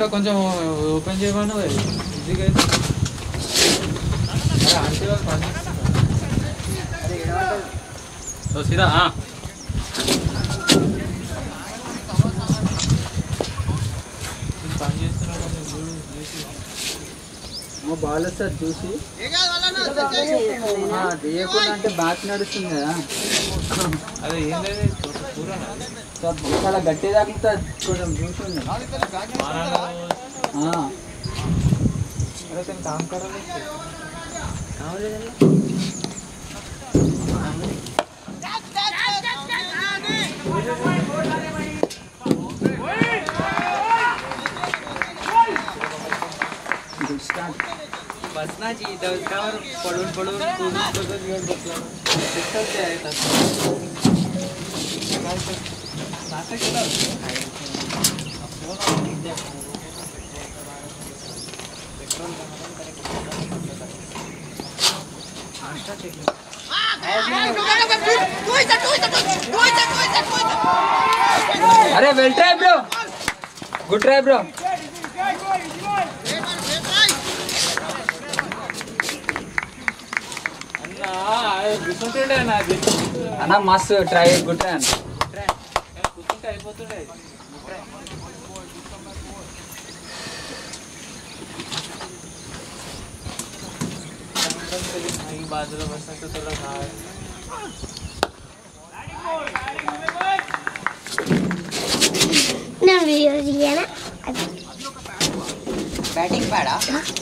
ఇక్కడ కొంచెం ఓపెన్ చేయమని ఈజీగా అయితే. అరే, ఆంటీ వాళ్ళు పని చేస్తున్నారు. ఓ, సీదా ఆ. నేను పని చేస్తున్నా కొంచెం చూడు, చేసి. మా బాల్ వస్తుంది చూసి ఆ, తీయకుండా అంటే బ్యాక్ నడుస్తుంది కదా అదే ఏం లేదు పూరా సో చాలా గట్టి తాకుతుంది కొంచెం చూసి अरे तेन काम करा ले स्टार्ट बसनाची दळकावर पडून पडून तोडून तोडून घेऊन बसला डिस्टर्ब ते आहे तसं. काय तर नाटक केलं अरे well try bro good try bro అన్నా కూర్చుంటుండే నాది అన్న మస్తు ట్రై గుడ్ ట్రై అన్న కూర్చుంటే అయిపోతుండే ఈ బాధలో బస్సు तुला काय నేను వీడియో తీయనా बॅटिंग पॅडा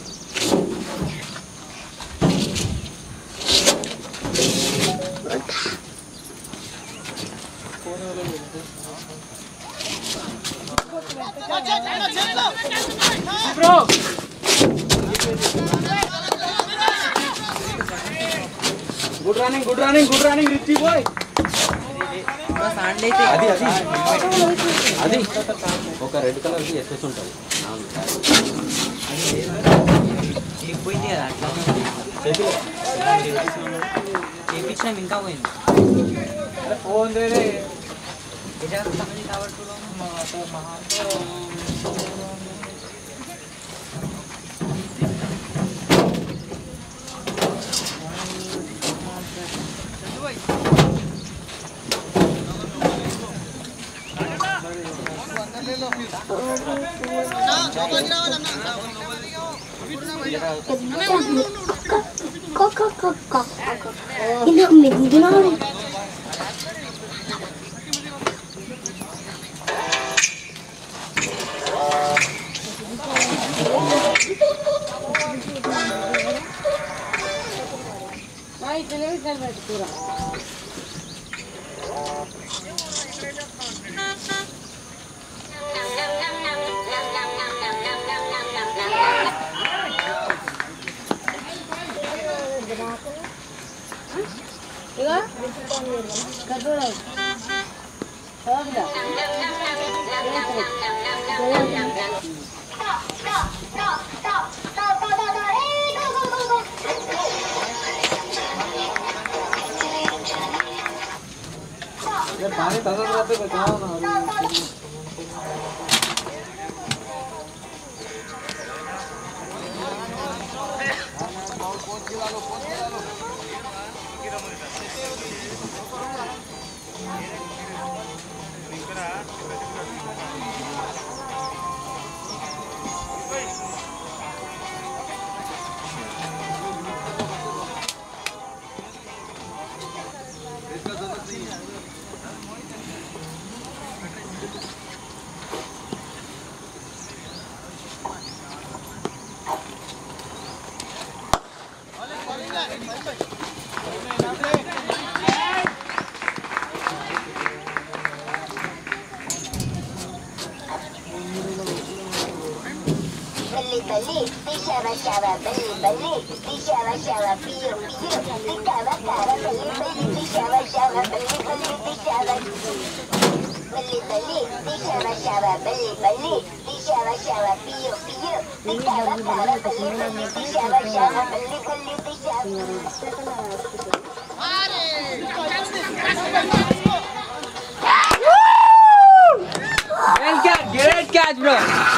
good running good running good running రిచ్చి బాయ్ सांडले అది అది అది ఒక రెడ్ కలర్ ది ఎస్ఎస్ ఉంటుంది పోయింది కదా అట్లా చేపించినాం ఇంకా పోయింది ఫోన్ రే त्याच्यावर चांगली आवड तुला ఇది మిగిలిన पाणी तसंच राहते का काय होणार? బల్లి బల్లి పిషవ షవ బల్లి బల్లి పిషవ షవ పియో పియో పికవ కర బల్లి బల్లి పిషవ షవ బల్లి బల్లి పిషవ బల్లి బల్లి పిషవ షవ బల్లి బల్లి పిషవ షవ పియో పియో పికవ కర బల్లి బల్లి పిషవ షవ బల్లి బల్లి పిషవ well catch great catch bro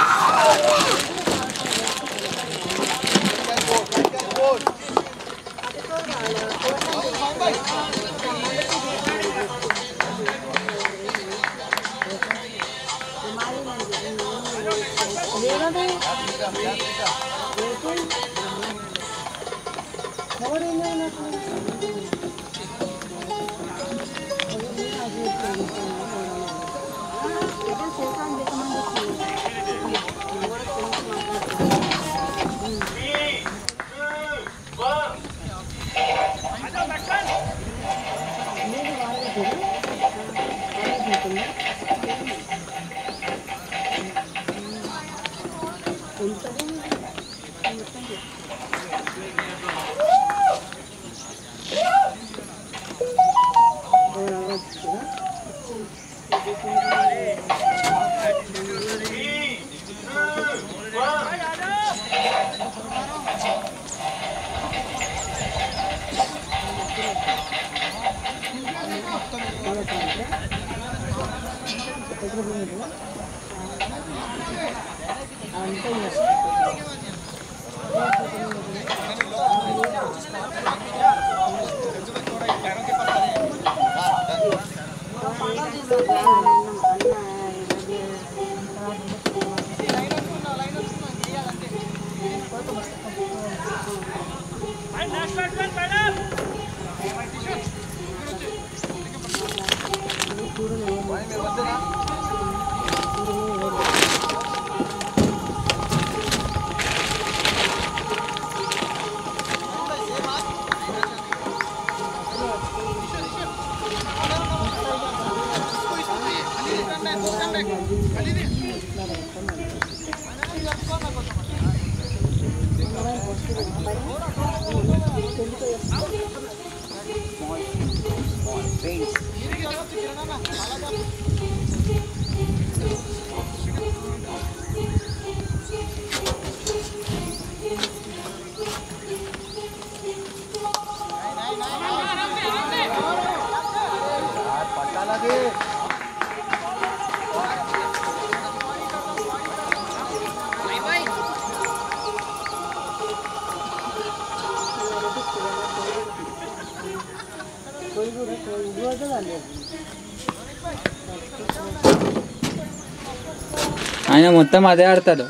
ఆయన మొత్తం అదే ఆడతాడు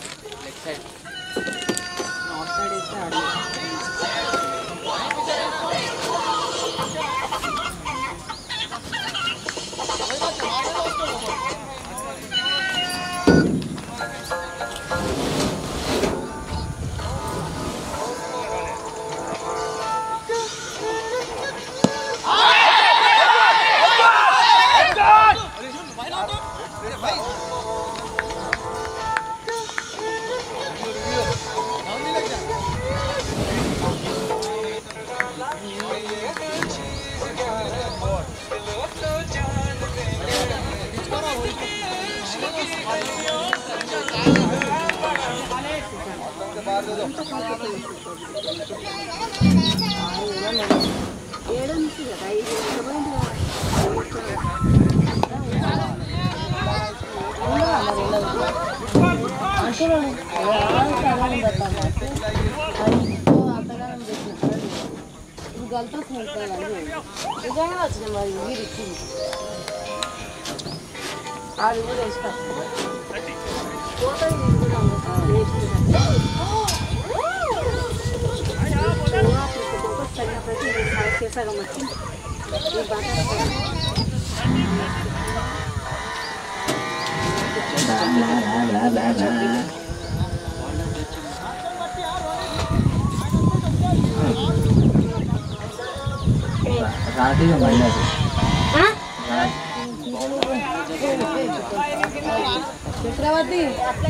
అది కూడా వేసుకో సగం వచ్చింది ఈ బట్టలు రాత్రి మళ్ళీ చక్రవర్తి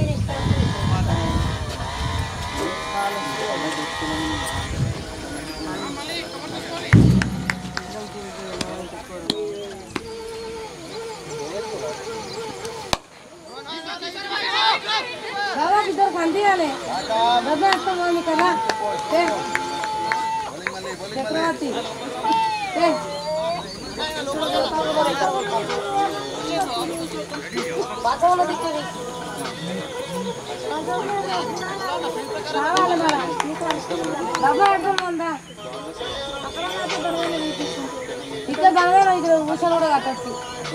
బాబా ఇద్దరు పంపించాలి డబ్బు వేస్తామని కదా ఏ. చక్రవర్తి ఏ. బాగా దిక్కు రావాలి మరి డబ్బా అర్థం ఉందా ఇక్కడ బలమైన ఇక్కడ ఊసలు కూడా కట్టచ్చు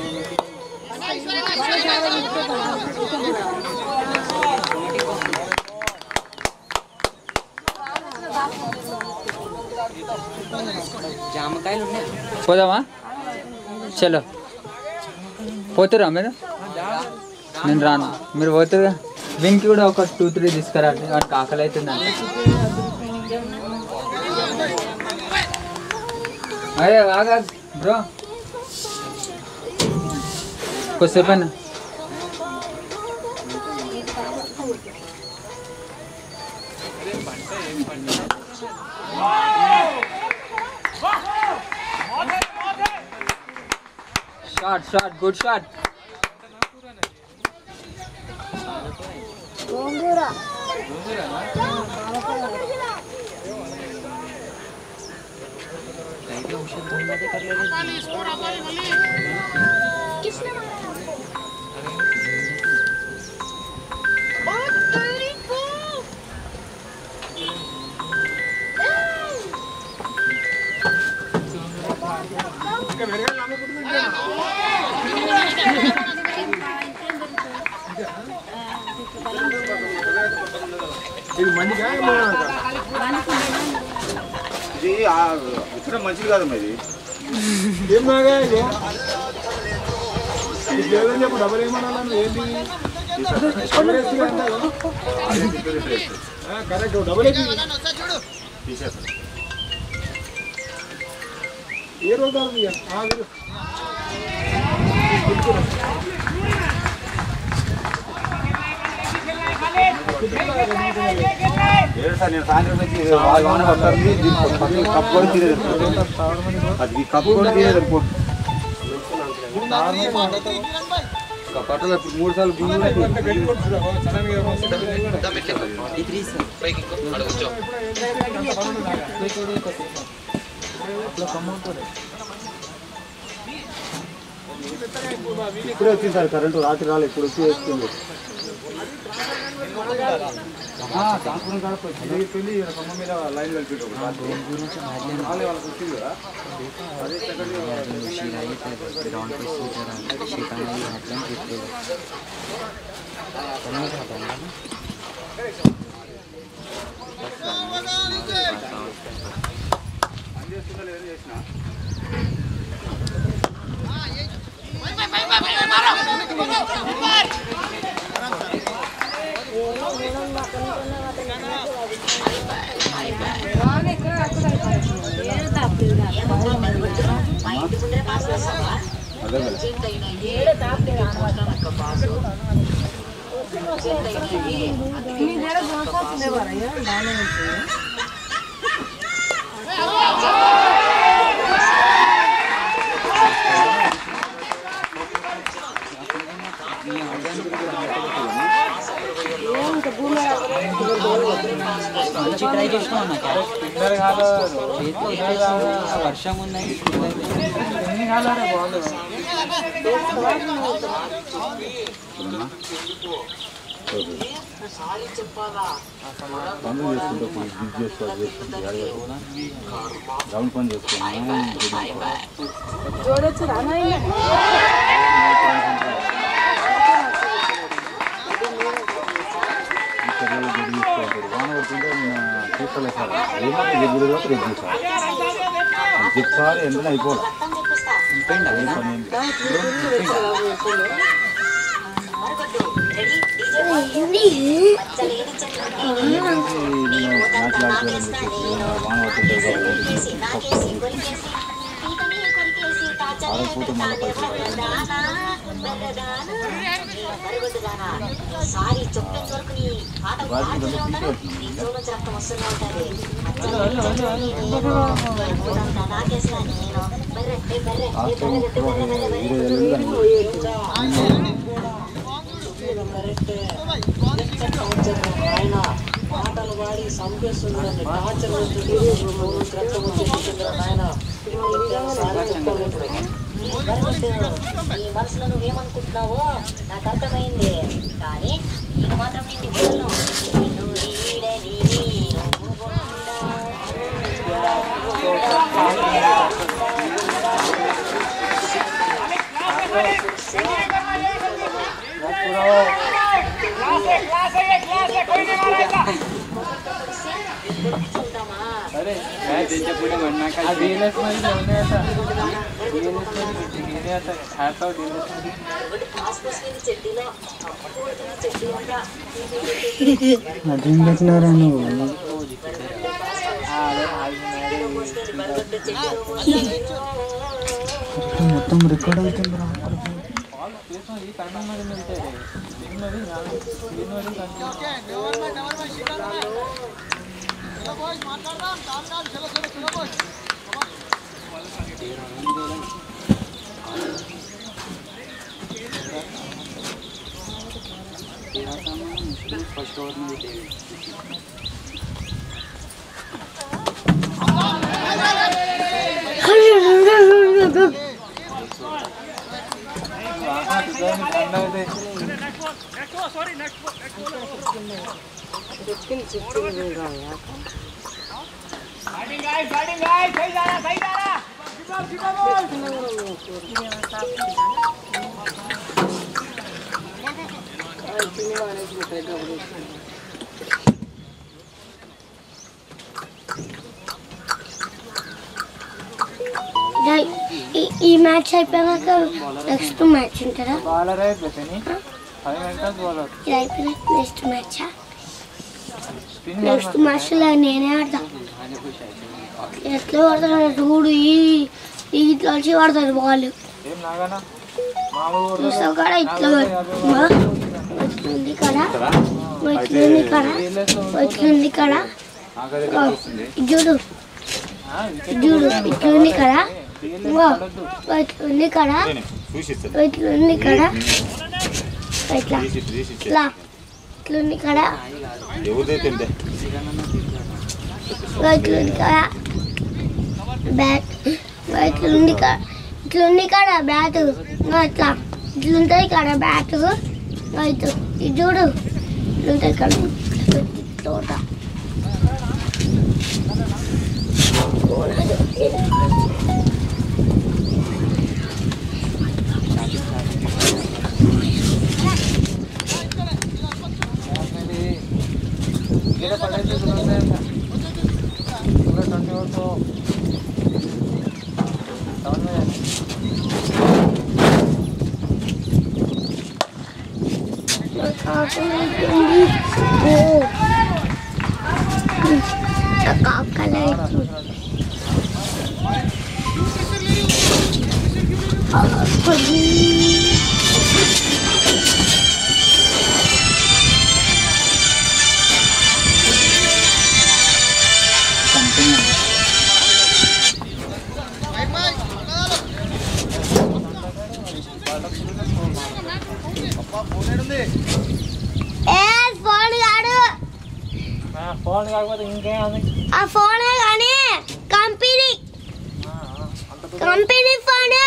జామకాయలు ఉన్నాయి పోదామా చలో పోతురా మీరు నేను రాను మీరు పోతురుగా వీనికి కూడా ఒక టూ త్రీ తీసుకురండి వాడికి ఆకలి అవుతుందండి అరే ఆగా బ్రో కొద్దిసేపైనా షార్ట్ షార్ట్ గుడ్ షార్ట్ గోంగూర ఇది ఆ విత్తనం మంచిది కాదు మరి ఏం బాగా ఇది ఇది లేదని చెప్పు డబ్బులు ఏమన్నా ఏంటి డబుల్ ఎక్స్ అంటారు కరెక్ట్ డబుల్ ఎక్స్ తీసేస్తాను ఏ రోజు అవుతుంది ఇక? ఆ, వీరు. ఏడు సార్ నేను సాయంత్రం వచ్చి వాళ్ళు ఏమైనా వస్తారు దీనికి పక్కన కప్పు కూడా తీరేది అది ఈ కప్పు కూడా తీరేది అనుకో కట్టలు ఇప్పుడు మూడు సార్లు గుండు ఇప్పుడే వచ్చింది సార్ కరెంటు రాత్రి రాలేదు ఇప్పుడు వచ్చి వస్తుంది కాపురం కాడకు వచ్చింది వెళ్ళి కొమ్మ మీద లైన్ కలిపి వాళ్ళకి వచ్చింది కదా అదే సెకండ్ అదే కదా మీ దగ్గర దోస లేవారా బాగానే ఉంటుంది మంచి ట్రై చేసినావు అన్న క్యారెట్ చేతిలో ఇచ్చేసి వర్షం ఉన్నాయి పనులు చేసుకుంటే బిజ్ చేసుకోవాలి చేసుకుంటే గ్రౌండ్ పని చేసుకున్నాం చూడొచ్చు రామాయణ వాన పడుతుంటే తీసుకోలేదు సార్ ఏమంటే ఎగురు రేపు సార్ చెప్తారు ఎండలో అయిపోవాలి ఏం పని ఏం లేదు. ఏంటంటే నేను మాట్లాడుకోవాలని చెప్పేసి వాన పడుతుంటే ఆడకపోతే మళ్ళీ పైసలు సారీ చెప్పేంత వరకు నీ ఆట వాటిని కొంచెం ఆడుతూనే తీసి ఉంటాను. నీ పెడుతున్నాను చెవుల నుంచి రక్తం వస్తూనే ఉంటది. ఊరంతా నాకేస్తా నేను. బర్రె, ఏ బర్రె, ఏ లాస్ట్ బర్రె, టైం బర్రె, బర్రె, బర్రె. ఇరవై ఏళ్ళు కానీ నీ మనసులో నువ్వేమనుకుంటున్నావో నాకు అర్థమైంది కానీ ఆ DLS మరి ఇది ఉన్నాయట. DLS మరి ఇది ఉన్నాయట. హ్యాప్ అవుట్ DLS మరి. అదేం పెట్టినారా నువ్వు ఆ, అదే అది మరి మొత్తం రికార్డ్ అవుతుంది రా వాళ్ళు చేసినది కన్నం మరి వెళ్తాయి చిన్నది నాలుగు చిన్నది కన్నం డాయ్, ఈ- ఈ మ్యాచ్ అయిపోయాక నెక్స్ట్ మ్యాచ్ ఉంటుందా బౌలర్ అయిపోతాయి ఫైవ్ మినిట్స్ బౌలర్ ఇది అయిపోయినాక next match spin next match లో నేనే ఆడతా ఎట్లా పడతాడు చూడు ఈ ఈ ఇట్లా వచ్చి పడతాడు బాల్ ఏం నాగనా మామూలు చూసావు కాడ ఇట్లా ఇట్లుంది కాడ ఇట్లుంది కాడ ఇట్లుంది కాడ ఇది చూడు ఇది చూడు ఇట్లుంది కాడ ఇగో, ఇట్లుంది కాడ చూసిస్తాను ఇట్లుంది కాడ ఇట్లా ఇట్లా ఇట్లుంది కాడ ఎవరిదైతే ఉంటే ఇట్లుంది కాడ బ్యాట్ ఇట్లుంది కాడ ఇట్లుంది కాడ బ్యాట్ ఇట్లా ఇట్లుంటుంది కాడ బ్యాట్ ఇటు ఇది చూడు ఇట్లుంటుంది కాడ తోట ఇక్కడ పడేసి ట్వంటీ ఓవర్స్ సెవెన్ ఏ ఫోన్ కాడు ఫోన్ కాకపోతే ఇంకేం ఆ ఫోనే కానీ కంపెనీ కంపెనీ ఫోన్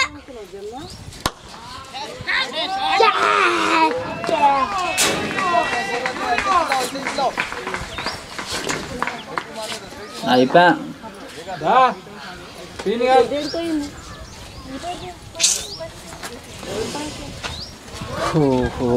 అయిపోయా దా స్పిన్ కాదు ఓహో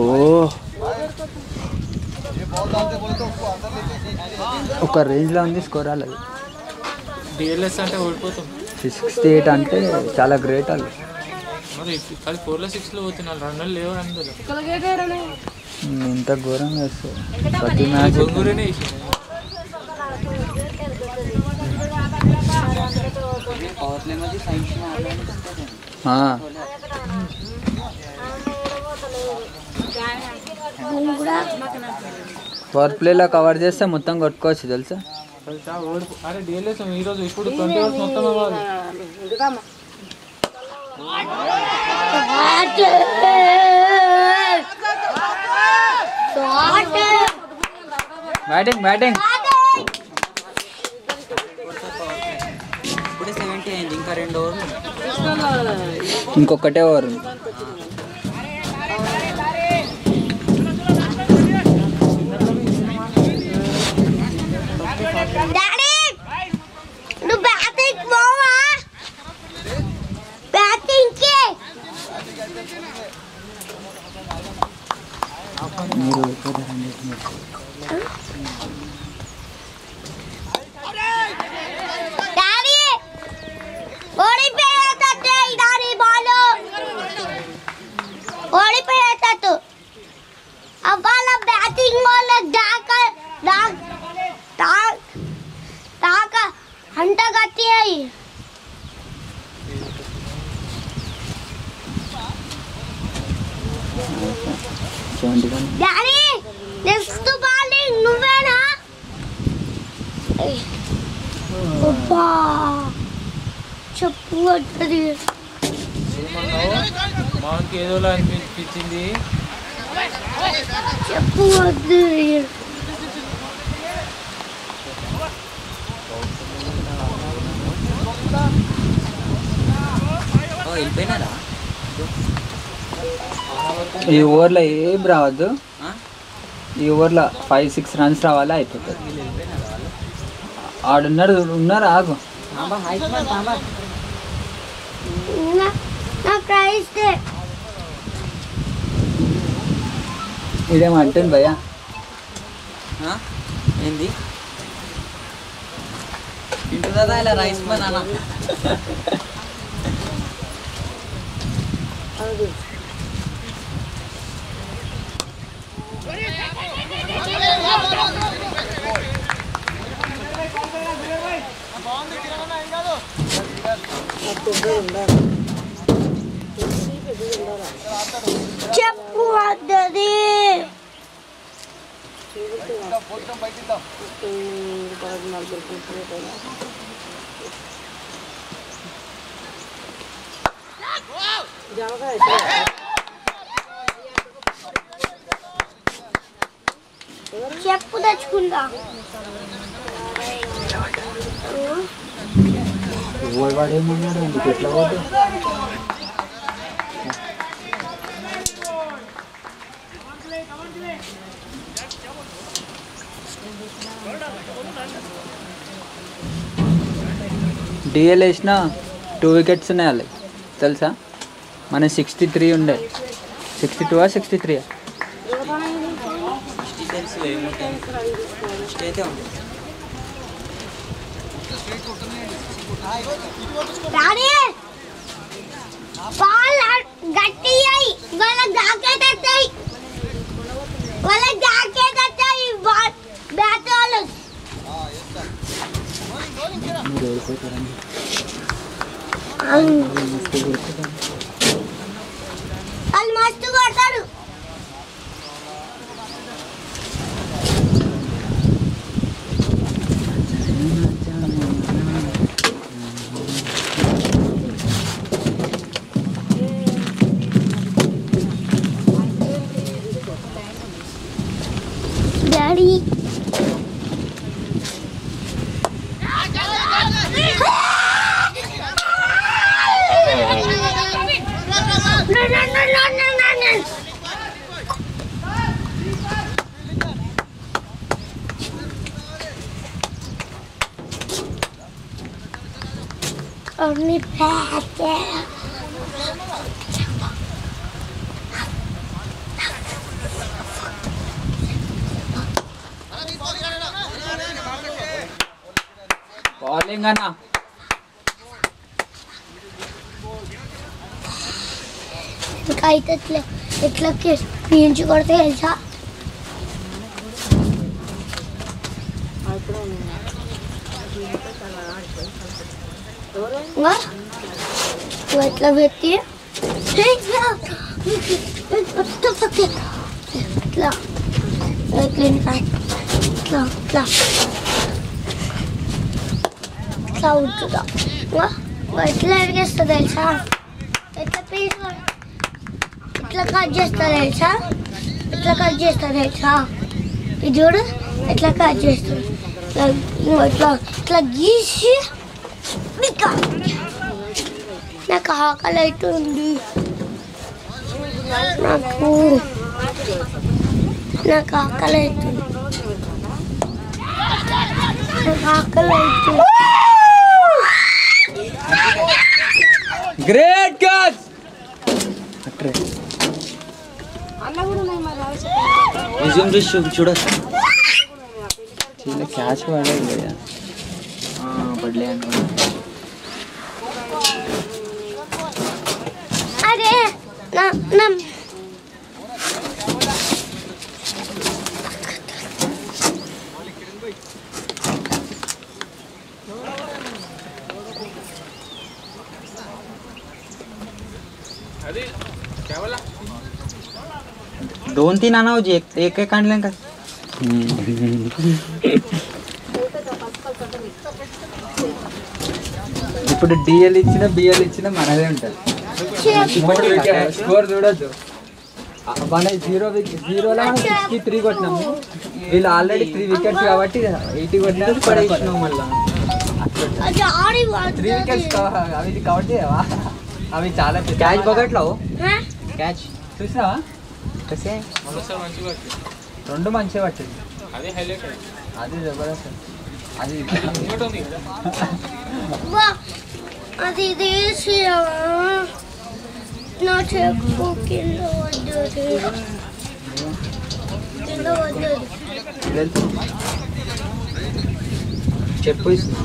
ఒక రేంజ్లో ఉంది స్కోర్ వాళ్ళది డిఎల్ఎస్ అంటే ఓడిపోతాం సిక్స్టీ ఎయిట్ అంటే చాలా గ్రేట్ వాళ్ళు మరి అది ఫోర్లో సిక్స్లో పోతున్నారు రన్నులు లేవు అందులో ఇంత ఘోరంగా వేస్తారు ప్రతి మ్యాచ్ బొంగూరునే వేసింది పవర్ ప్లే मध्ये सायन्स ఆ, కూడా పవర్ ప్లేలో కవర్ చేస్తే మొత్తం కొట్టుకోవచ్చు తెలుసా తెలుసా ఓడిపో అరే డిఎల్ఎస్ ఈరోజు ఇప్పుడు ట్వంటీ అవర్స్ మొత్తం అవ్వాలి బ్యాటింగ్ బ్యాటింగ్ ఇప్పుడే సెవెంటీ అయింది ఇంకా రెండు ఓవర్లు ఇంకొకటే ఓవర్ ఉంది. అంట గట్టి అయ్యి seventy one daddy next bowling నువ్వేనా ఏయ్. అబ్బా చెప్పు కొట్టది మాకు ఏదోలా అనిపించింది చెప్పు వద్దు ఓ వెళ్ళిపోయినారా ఈ ఓవర్లో ఏం రావద్దు ఆ? ఈ ఓవర్లో ఫైవ్ సిక్స్ రన్స్ రావాలా అయిపోతుంది ఆడున్నారు ఉన్నారు ఆగు నా- నా ప్రైజ్ డే ఇదేమో అంటుంది భయ్యా ఆ? ఏంది తింటుందా ఇలా రైస్ మన అన్న చెప్పు వద్దది చెప్పు తెచ్చుకుందా ఓవర్ వాడేమన్నాడు ఎందుకు ఎట్లా పోతే డిఎల్ వేసిన టూ వికెట్స్ ఉన్నాయి వాళ్ళకి తెలుసా మన సిక్స్టీ త్రీ ఉండే సిక్స్టీ టూ సిక్స్టీ త్రీ ఇష్టి తెలుసు ఏముంటుంది ఇష్టి అయితే ఉంటుంది డాడీ బాల్ గట్టి అయ్యి వాళ్ళ గాకేటట్టాయి వాళ్ళ గాకేటట్టాయి బాల్ బ్యాట్ వాళ్ళు మీరు ఓడిపోతారండి వాళ్ళు మస్తు కొడతారు daddy No, no, no, no, no, no, no. Only bad, yeah. Bowling అన్న ఇంకా అయితే ఇట్లా ఇట్లా పీంచి కొడితే తెలుసా ఇంకా నువ్వు ఎట్లా పెట్టి ఇట్లా ఇట్లా ఇట్లా ఇట్లా ఇట్లా ఇట్లా ఉంటుందా ఇంకా ఎట్లా ఎరిగేస్తా తెలుసా ఎట్లా పీస్ ఇట్లా కట్ చేస్తా తెలుసా ఇట్లా కట్ చేస్తా తెలుసా ఇది చూడు ఎట్లా కట్ చేస్తాడు ఇట్లా ఇంకో ఇట్లా ఇట్లా గీసి ఇంకా నాకు ఆకలి అవుతుంది నాకు నాకు ఆకలి అవుతుంది నాకు ఆకలి అవుతుంది గ్రేట్ క్యాచ్ అట్రే రిజ్యూమ్ చూసి చూ- చూడొచ్చు చిన్న క్యాచ్ పడలేదు భయ్యా ఆ, పడలే అనుకున్నా అరే నా నా दोन तीन आणावं जे एक एक एक आणलं का ఇప్పుడు డిఎల్ ఇచ్చిన బిఎల్ ఇచ్చిన మనదే ఉంటుంది స్కోర్ చూడొద్దు మన జీరో జీరోలో సిక్స్టీ త్రీ కొట్టినాము వీళ్ళు ఆల్రెడీ త్రీ వికెట్స్ కాబట్టి ఎయిటీ కొట్టినారు పడేసినాం మళ్ళీ అది ఆడి త్రీ వికెట్స్ అవి కాబట్టి అవి చాలా క్యాచ్ పగట్లో క్యాచ్ చూసినావా కసే మరోసారి మంచిగా వచ్చింది రెండు మంచిగా పట్టింది అదే హైలైట్ అది జబర్దస్త్ అది ఇంకోటి ఉంది కదా వా అది తీసి నా చెప్పు కింద వద్దది కింద వద్దది తెలుసు చెప్పు ఇస్తున్నా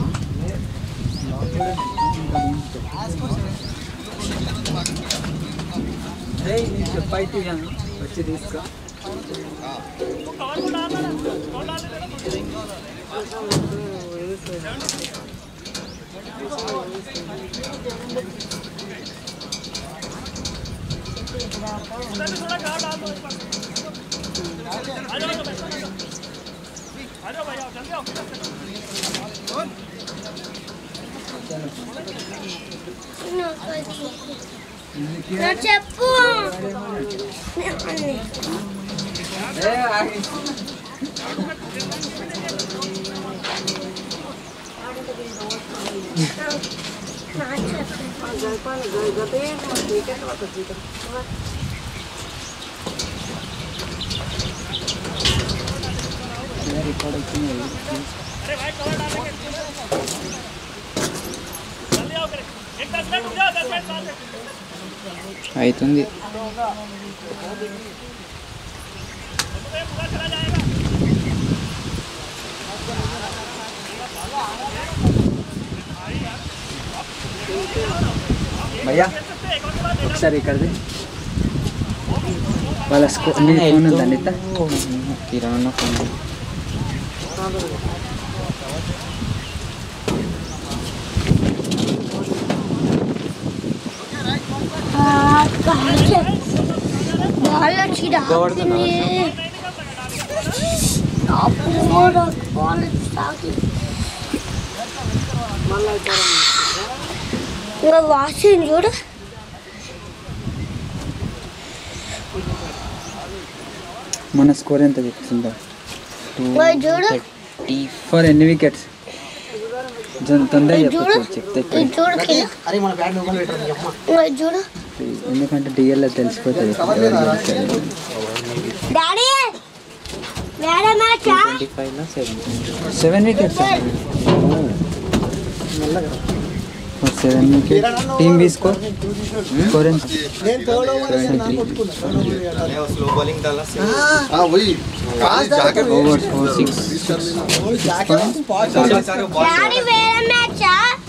చెప్పు అయితే ఇయ్యాను. వచ్చి తీసుకో నాకు అది. నా చెప్పు ఏ, ఆగి. నా చెప్పు అవుతుంది భయ్యా ఒకసారి ఇక్కడది వాళ్ళ స్కూ నీ ఫోన్ ఉందండి ఇట్లా కిరాణా ఫోన్ బాల్ వచ్చి తాకింది అప్పుడు కూడా బాల్ వచ్చి తాకింది ఇంకా వాసింది చూడు మన స్కోర్ ఎంత చెప్తుందా ఇంకా చూడు ఫర్ ఎన్ని వికెట్స్ తొందరగా ఇది చూడు చెప్పచ్చు చెప్తే ఇది చూడు కింద ఇంకా చూడు ఎందుకంటే డిఎల్ తెలిసిపోతుంది ఎవరు గెలుస్తారో. డాడీ వేరే match seven wickets seven wicket team B score score ఎంత నేను థర్డ్ ఓవర్ స్లో బౌలింగ్ डाला से ఓవర్ ఫోర్ సిక్స్ డాడీ వేరే మ్యాచ్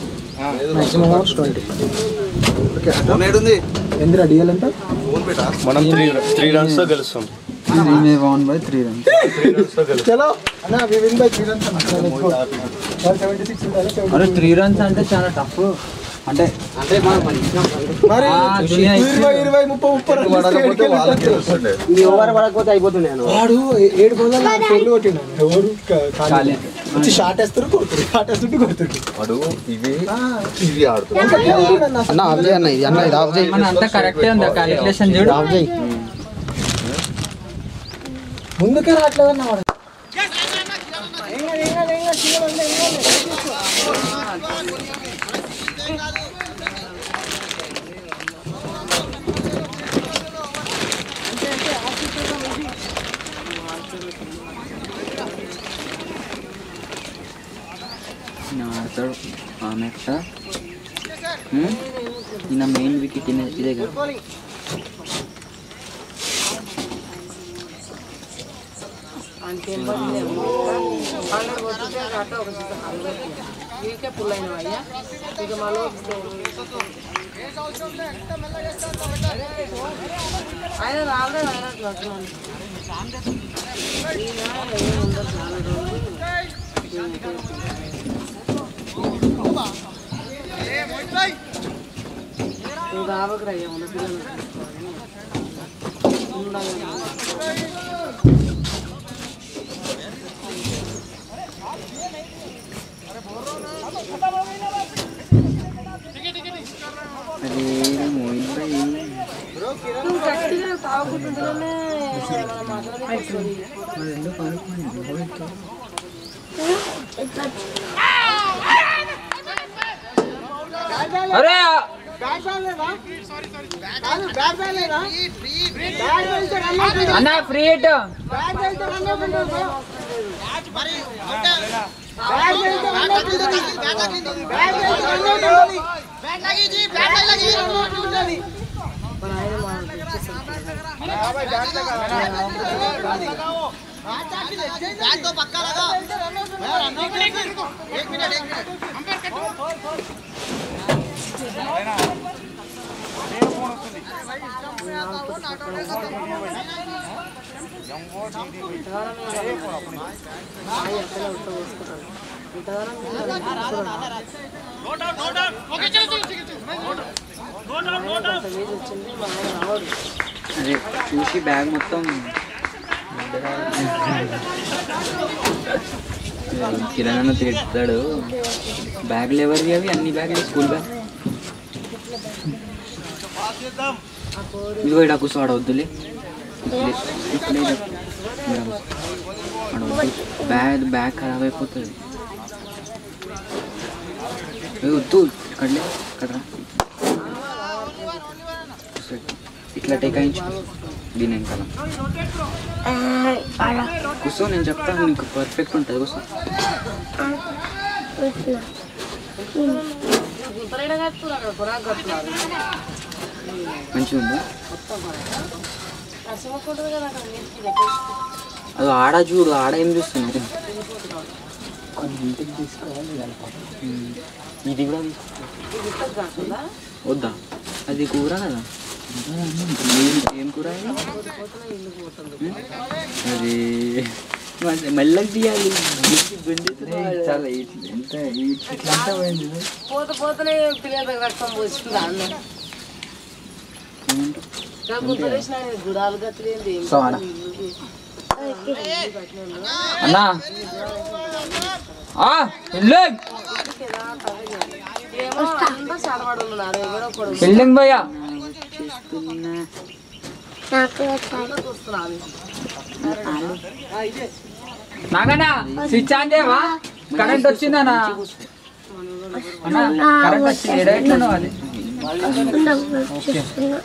ఎందుకు డిఎల్ ఎంత మనం త్రీ త్రీ రన్స్ తో గెలుస్తాం మే వన్ బై త్రీ రన్స్ చలో అన్న we win by three runs అన్న సెవెంటీ సిక్స్ ఉండాలి అరే త్రీ రన్స్ అంటే చాలా టఫ్ అంటే మరి ఆ, దునియా ఇరవై ఇరవై ముప్పై ముప్పై నీ ఓవర్ పడకపోతే అయిపోతుంది నేను వాడు ఏ- ఏడు బదులు పెళ్లి కొట్టిండు ఎవరు క- ఖాళీ. ఖాళీ. వచ్చి షార్ట్ వేస్తారు కొడుతుంది షార్ట్ వేస్తుంటే కొడుతుంది వాడు ఇవి ఇవి ఆడుతున్నాడు అన్న అదే అన్న ఇది అన్న ఇది మన అంతా కరెక్టే ఉందా క్యాలిక్యులేషన్ చూడు ముందుకే రావట్లేదన్న వాడు ఈయన ఆడతాడు ఆమె ఎక్కడ హ్మ్? ఈయన మెయిన్ వికెట్ ఇదే కదా రావకురా ఏమన్నా పిల్లలు నువ్వు గట్టిగా తాగుకుంటుంటేనే మనం మాట్లాడేది అరే అన్న ఫ్రీ ఇట్ అదే చూసి బ్యాగ్ మొత్తం కిరాణా తిడతాడు బ్యాగులు ఎవరివి అవి అన్ని బ్యాగులు స్కూల్ బ్యాగ్ ఇదిగో ఇక్కడ కూర్చో ఆడవద్దులే బ్యాగ్ బ్యాగ్ ఖరాబ్ అయిపోతుంది ఏ వద్దు కడలే కడరా ఇట్లా టేకాయించు దీని వెనకాల అలా కూర్చో నేను చెప్తాను నీకు పర్ఫెక్ట్ ఉంటుంది కూర్చో గుంతలైన కట్టుకున్నారు అక్కడ పొరాకు కట్టుకున్నారు మంచిగా ఉందా నరసింహకుంటుంది కదా అక్కడ నీటికి పెట్టేసి అది ఆడ చూడు ఆడ ఏం చూస్తున్నారు ఉమ్. ఇది కూడా తీసుకో. గుర్తు కాకుండా వద్దా అది కూర కదా ఏం- ఏం కూర ఇది? ఉమ్. అది మరి మెల్లగా తీయాలి చాలా ఇట్లా ఎంత ఇట్లా అంతా పోయింది ఇది. పోత పోతనే పిల్లల రక్తం పోసింది అన్న ఏమంటావు? గుర్తులేసిన గుడాలు గట్లేదు సో అన్న అన్నా ఆ, ఇల్లు ఏమో అంతా చదవడు ఉన్నారు ఎవరో ఒకడు బిల్డింగ్ పోయా నాకు వచ్చాయి చూస్తున్నాను నాగనా స్విచ్ ఆన్ చేయవా కరెంట్ వచ్చిందనా అన్నా కరెంట్ వచ్చింది ఎడైతున్నావు అది చూస్తున్నా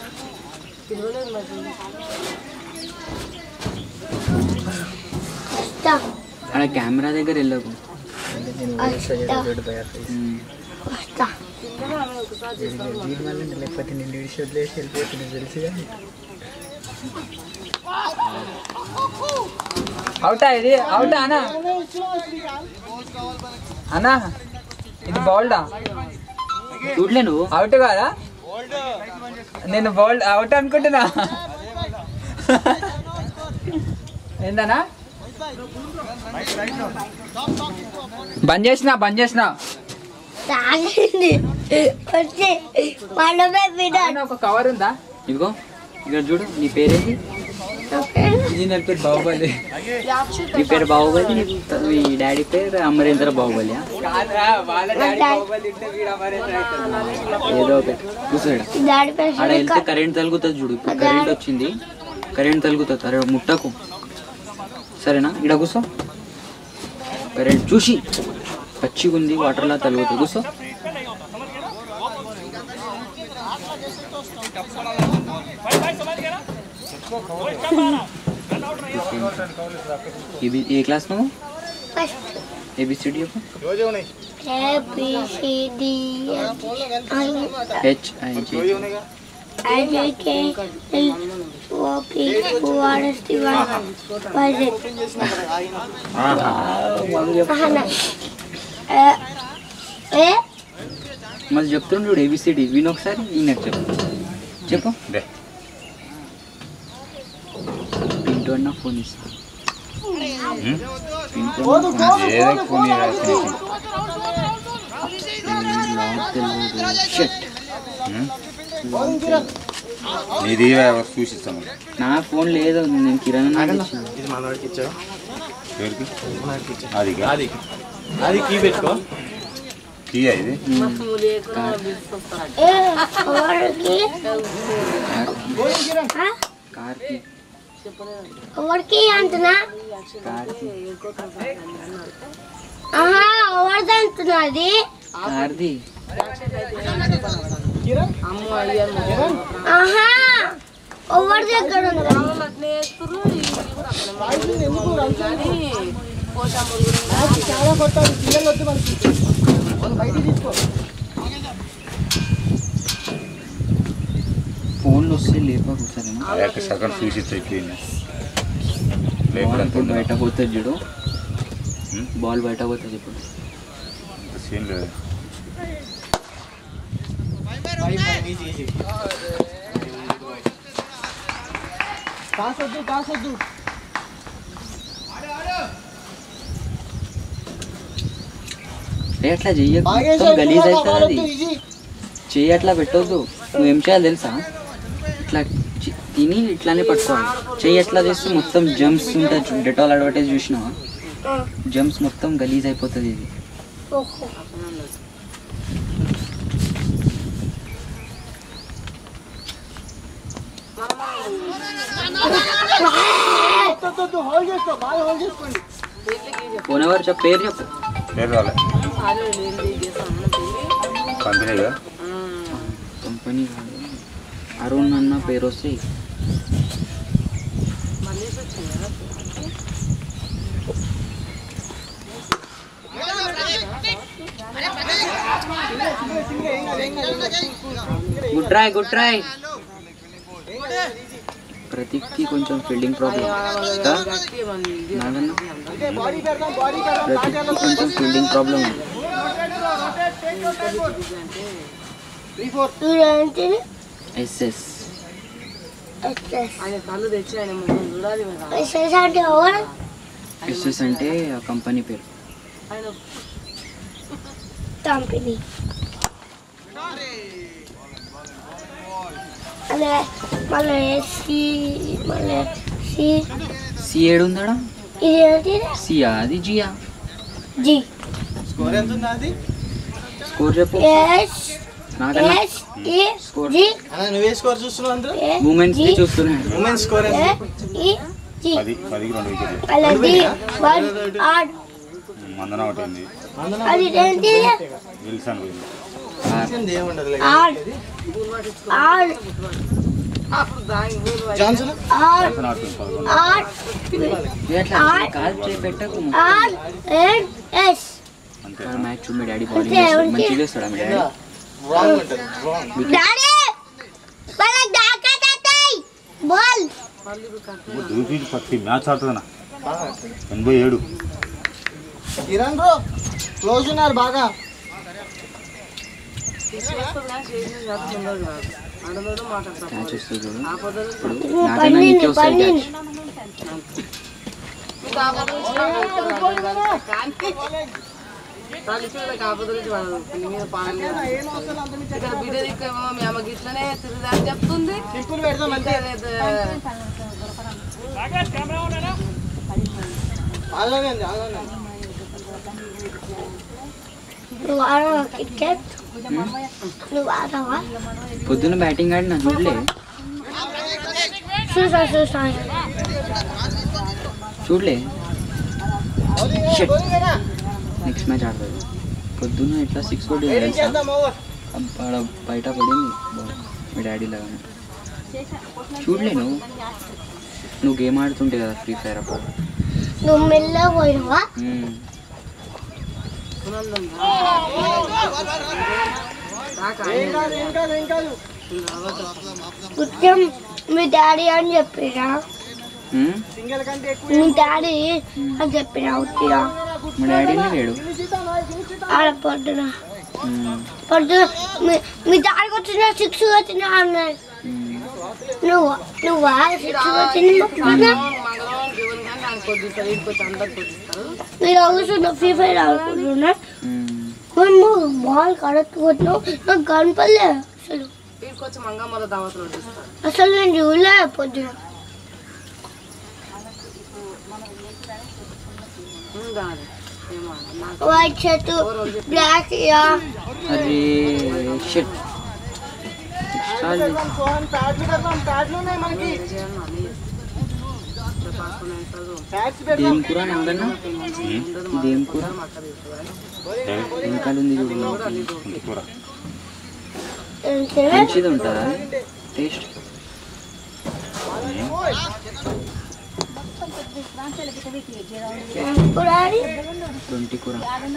వస్తా ఆడ కెమెరా దగ్గర వెళ్ళకు వస్తా ఉమ్. వస్తా లేకపోతే నిన్ను విడిచి వదిలేసి వెళ్ళిపోతుంది తెలుసుగా అవుటా ఇది అవుటా అన్నా అన్నా ఇది బౌల్డా చూడలే నువ్వు అవుట్ కాదా నేను బౌల్డ్ అవుట్ అనుకుంటున్నా ఏందన్నా బంద్ చేసిన బంద్ చేసిన తాగింది వచ్చి మనమే వినాలి ఒక కవర్ ఉందా ఇదిగో ఇక్కడ చూడు నీ పేరేంటి ఇంజనీర్ పేరు బాహుబలి నీ పేరు బాహుబలి నీ మీ డాడీ పేరు అమరేంద్ర బాహుబలి వాళ్ళ డాడీ బాహుబలి ఉంటే వీడు అమరేంద్ర అవుతాడు. ఏదో ఒకటి కూర్చోడా దాడి ఆడ వెళ్తే కరెంట్ తలుగుతుంది చూడు ఇప్పుడు కరెంట్ వచ్చింది కరెంట్ తలుగుతుంది అరే ముట్టకు సరేనా ఇక్కడ కూర్చో కరెంట్ చూసి పచ్చిగా ఉంది వాటర్లా తలుగుతుంది కూర్చో ఇది ఏ క్లాస్ నువ్వు ఫస్ట్ ఏబిసిడి చెప్పు A B C D H I J I J K L O P Q R S T Y Y Z అహనా ఏ ఏ మళ్ళీ చెప్తుండు చూడు ఏబిసిడి విని ఒకసారి ఈయనకు చెప్పు చెప్పు పింటూ అన్న ఫోన్ ఇస్తా పింటూ అన్న ఫోన్ ఇస్తా. ఈ లాక్ తెలియదు. Shit. నీది చూసి ఇస్తాము నా ఫోన్ లేదు నేను కిరాణా ఇచ్చిన ఇది మనవాడికి ఇచ్చావు ఎవరికి మనవాడికి ఇచ్చావు అది అది అది కీ పెట్టుకో తీయ ఇది ఏ ఎవరికి ఆ? కార్కి ఎవరికి అంటున్నా కార్కి ఆహా ఎవరిది అంటున్నా అది కార్ది ఆహా ఎవరి దగ్గర ఉంది చాలా కొట్టాలి పిల్లలు వద్దు మనకి వాళ్ళు బయటికి తీసుకో ఫోన్లు వస్తే లేపకు సరేనా ఆ యొక్క సగం చూసి ఇస్తే ఎక్కువ లేకుండా బాల్ బయట పోతుంది చూడు హ్మ్? బాల్ బయట పోతుంది ఇప్పుడు సీన్ లేదు ఈజీ ఈజీ కాసొద్దు కాసొద్దు ఏ అట్లా చెయ్యకు బాగా మొత్తం గలీజ్ అవుతుంది అది ఈజీ చెయ్యి అట్లా పెట్టొద్దు నువ్వు ఏం చేయాలి తెలుసా ఇట్లా చి- తిని ఇట్లానే పట్టుకోవాలి చెయ్యి ఎట్లా చేస్తే మొత్తం జంప్స్ ఉంటుంది చూడు డెటాల్ అడ్వర్టైజ్ చూసినావా జంప్స్ మొత్తం గలీజ్ అయిపోతుంది ఇది ఓహో వద్దు హోల్డ్ చేసుకో బాగా హోల్డ్ చేసుకోండి ఫోన్ ఎవరు చెప్ప పేరు చెప్పు పేరు రాలే కంపెనీగా కంపెనీ కాదు అరుణ్ అన్న పేరు వస్తే గుడ్ ట్రై గుడ్ ట్రై ప్రతీక్కి కొంచెం ఫీల్డింగ్ ప్రాబ్లం నాగన్న బాడీ పెడదాం బాడీ పెడదాం ప్రతీక్కి కొంచెం ఫీల్డింగ్ ప్రాబ్లం ఉంది త్రీ ఫోర్ ఇదేంటిది ఎస్ఎస్ ఎస్ఎస్ ఆయన కళ్ళు తెచ్చి ఆయన ముఖం చూడాలి మరి ఎస్ఎస్ అంటే ఎవరు ఎస్ఎస్ అంటే ఆ కంపెనీ పేరు ఆయన కంపెనీ అదే మళ్ళీ సి మళ్ళీ సి సి ఏడు ఉందాడా ఇది ఏంటిది సియా అది జియా జి స్కోర్ ఎంత ఉంది అది స్కోర్ చెప్పు ఎస్ నాకన్నా ఎస్ ఈ జి అన్న నువ్వే స్కోర్ చూస్తున్నావు అందులో ఏ మూమెంట్స్ కి చూస్తున్నాడు ఉమెన్స్ స్కోర్ ఎంత ఏ ఈ జి పది పదికి రెండు వికెట్లు అలా డి వన్ ఆర్ మందన ఒకటి ఉంది అది ఏంటిది విల్సన్ పోయింది మంది ఏముండదు ఆర్ ఆర్ అప్పుడు దాని ఊరు జాన్సన్ ఆర్ విల్సన్ ఆడుతుంది పదకొండు ఆర్ ఏ అట్లా కాల్ చేయి పెట్టకు ఆర్ ఎన్ ఎస్ అంతే మ్యాచ్ మీ డాడీ బౌలింగ్ అంతే, ఎవరికి? మంచిగా వేస్తాడా మీ డాడీ రాంగ్ ఉంటుంది రాంగ్ డాడీ వాళ్ళకి దాకతాయి బాల్ దూపి పత్తి మ్యాచ్ ఆడుతుందన్న ఎనభై ఏడు కిరణ్ బ్రో క్లోజ్ ఉన్నారు బాగా ఆడదాడు మాట్లాడతాం క్యాచ్ వస్తుంది చూడు ఆ పొద్దు ఇప్పుడు నువ్వు నాకన్నా నీకే పండింది వస్తాయి పండింది క్యాచ్ తల్లిపిల్లల కాకపోతే నుంచి వాడు నీ మీద పాలన ఇక్కడ బిడ్డ దిక్కేమో మీ అమ్మకి ఇట్లనే తిరుగుదని చెప్తుంది సింపుల్ పెడదాం అంతే అలానే ఉంది అలానే ఉంది. నువ్వు ఆడవా క్రికెట్ నువ్వు ఆడవా పొద్దున్న బ్యాటింగ్ ఆడినా చూడలే చూసా చూసా చూడలే బౌలింగ్ ఏనా? బౌలింగ్ ఏనా? నెక్స్ట్ మ్యాచ్ ఆడుతుంది పొద్దున్న ఇట్లా సిక్స్ కొట్టి రైడింగ్ చేద్దాం ఓవర్ ఆడ బయట పడింది బాల్. మీ డాడీ లాగా చూడలే నువ్వు నువ్వు గేమ్ ఆడుతుంటే కదా ఫ్రీ ఫైర్ అప్పుడు నువ్వు మెల్లగా పోయినవా మ్మ్. ఏం కాదు ఏం కాదు ఏం కాదు ఉద్యం మీ డాడీ అని చెప్పిరా మ్మ్? సింగిల్ కంటే ఎక్కువ మీ డాడీ అని చెప్పిరా ఉట్టిరా మా డాడీనే లేడు ఆడ పొద్దున మ్మ్. పొద్దున మీ- మీ డాడీకి వచ్చిన సిక్స్ వచ్చిన అన్నాడు మ్మ్. నువ్వు నువ్వు సిక్స్ వచ్చింది పొద్దున మంగళవారం దేవుని కానీ నాకు కొద్దిస్తారు ఇంటికి వచ్చి అందరికి కొద్దిస్తారు మీరు కూర్చున్న ఫ్రీ ఫైర్ ఆడుకుంటున్నా మ్మ్. మేము బాల్ కరెక్ట్ కొట్టినావు నాకు కనపడలే అసలు వీడికి తీసుకొచ్చి మంగమ్మల దావతలు వడ్డిస్తారు అసలు నేను చూడలే పొద్దున ఉందా అది? ఏమో నాకు వైట్ షర్ట్ బ్లాక్ యా అరే షిట్ చాలు సోహన్ ప్యాడ్లు పెడదాం ప్యాడ్లు ఉన్నాయి మనకి చేయాలి అన్నీ చేస్తాను పాసుకుని అవుతుందో ప్యాడ్స్ ఇదేం కూర నందన్న ఇదేం కూర వెనకాల ఉంది చూడు కూర మంచిది ఉంటుందా టేస్ట్ పురాడి ట్వంటీ కూర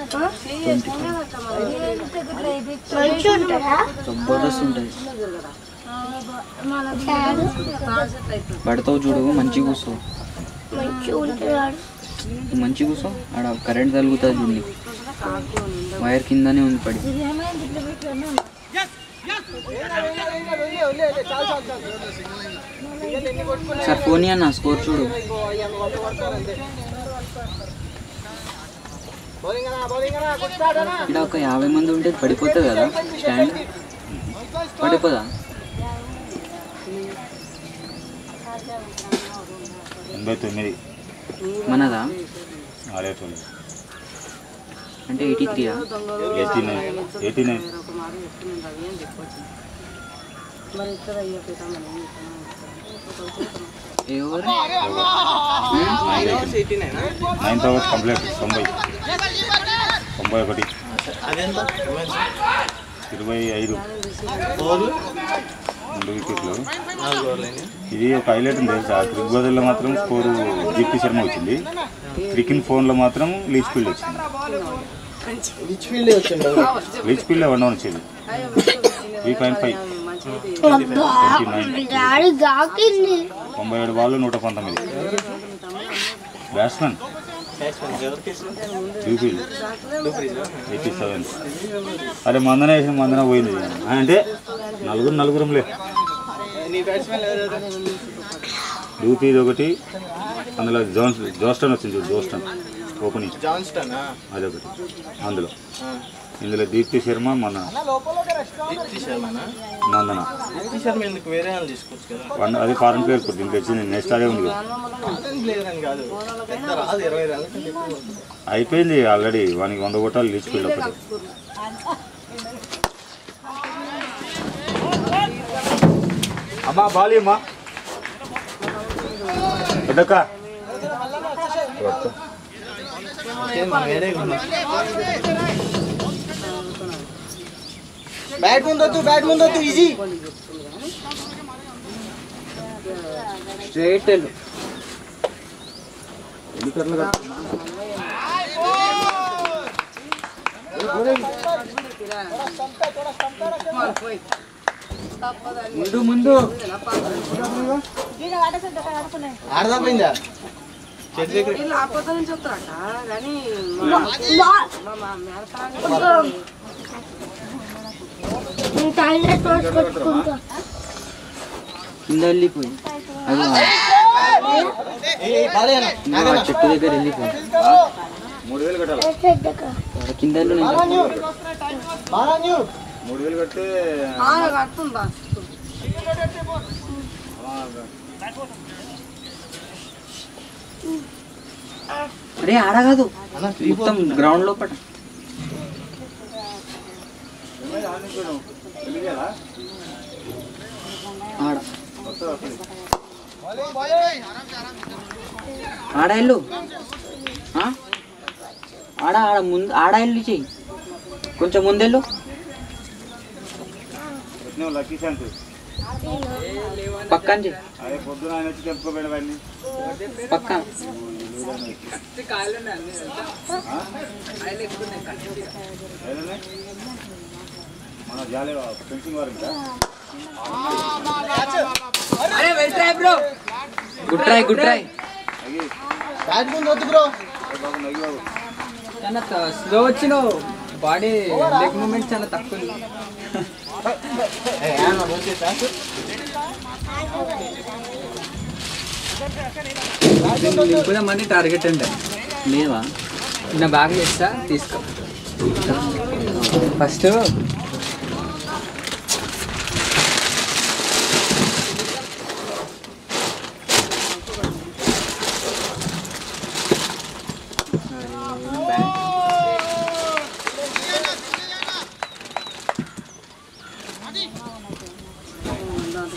మంచి ఉంటుందా జబర్దస్త్ ఉంటుంది చాలు పడతావు చూడు మంచి కూర్చో మంచి ఉంటున్నాడు మంచి కూర్చో ఆడ కరెంట్ తగులుతుంది చూడు నీకు. వైర్ కిందనే ఉంది పడి సార్ ఫోన్ అన్న స్కోర్ చూడు బౌలింగ్ అన్నా బౌలింగ్ అన్నా గుడ్ స్టార్ట్ అన్నా ఇక్కడ ఒక యాభై మంది ఉంటే పడిపోతుంది కదా స్టాండ్ పడిపోదా ఎనభై తొమ్మిది మనదా ఆడే తొమ్మిది అంటే ఎయిటీ త్రీయా ఎయిటీ నైన్ ఎయిటీ నైన్ ఒక మాట చెప్తున్నాను అవి ఏం చెప్పొచ్చింది మరి ఇక్కడ అయ్యో పెట్టామని ఏం చెప్తాను ఏ ఓవర్ నైన్ అవర్స్ కంప్లీట్ తొంభై తొంభై ఒకటి ఇరవై ఐదు రెండు వికెట్లు ఇది ఒక హైలైట్ ఉంది తెలుసా క్రిక్ బదుల్లో మాత్రం స్కోరు దీప్తి శర్మ వచ్చింది క్రికెన్ ఫోన్లో మాత్రం లీచ్ ఫీల్డ్ వచ్చింది రిచ్ ఫీల్డ్ వచ్చిండు లీచ్ ఫీల్డ్ వన్ వచ్చింది త్రీ పాయింట్ ఫైవ్ అబ్బా డాడీ గాకింది తొంభై ఏడు బాళ్ళు నూట పంతొమ్మిది బ్యాట్స్మెన్ యూపీల్ ఎయిటీ సెవెన్ అరే మందన వేసిన మందన పోయింది అంటే నలుగురు నలుగురంలే నీ బ్యాట్స్మెన్ యూపీది ఒకటి అందులో జోన్స్ జోస్టన్ వచ్చింది చూడు జోస్టన్ ఓపెనింగ్ జాన్స్టన్ అదొకటి అందులో ఇందులో దీప్తి శర్మ మన దీప్తి శర్మనా మందన దీప్తి శర్మ ఎందుకు వేరే వాళ్ళు తీసుకోవచ్చు కదా వన్ అది ఫారెన్ ప్లేయర్ ఇప్పుడు దీనికి వచ్చింది నెక్స్ట్ అదే ఉంది కదా కాటన్ ప్లేయర్ అని కాదు పెద్ద రాదు ఇరవై రన్ల కంటే ఎక్కువ కొడుతుంది. అయిపోయింది ఆల్రెడీ వానికి వంద కొట్టాలి లీచ్ ఫీల్డ్ ఒకటి అమ్మా బాలి అమ్మా పెద్దక్క ఏం వేరే ఉంది. బ్యాట్ ముందొద్దు బ్యాట్ ముందొద్దు ఈజీ స్ట్రైట్ వెళ్ళు ముందు ముందు ఆడదాపోయిందా చేతి దగ్గర వీళ్ళు ఆపద నుంచి వస్తారట కానీ నేను టాయిలెట్ రోజు కొట్టుకుంటా కింద వెళ్ళిపోయి అది ఏ బాలేనా ఆ చెట్టు దగ్గర వెళ్ళిపోయి మూడు వేలు కట్టాలి ఆడ కింద వెళ్ళు నేను చెప్తాను. బాగా న్యూ మూడు వేలు కడితే కడుతుందా అరే ఆడ కాదు మొత్తం గ్రౌండ్ లోపల ఆడ ఆడ వెళ్ళు ఆ? ఆడ ఆడ ముందు ఆడ వెళ్ళి చెయ్యి కొంచెం ముందెళ్ళు నువ్వు లక్కీ ఛాన్స్ పక్కన చెయ్యి అదే పొద్దున ఆయన వచ్చి చెప్పుకోబెడ వాడిని పక్కన ఏదన్నా? మన జాలే ఫెన్సింగ్ వారు ఇంకా good try good try bat ముందొద్దు బ్రో చాలా స్లో వచ్చినావు బాడీ లెగ్ మూమెంట్ చాలా తక్కువ ఉంది. నింపుదామని టార్గెట్ అంటే లేవా నా బ్యాగ్ చేస్తా తీసుకో ఫస్ట్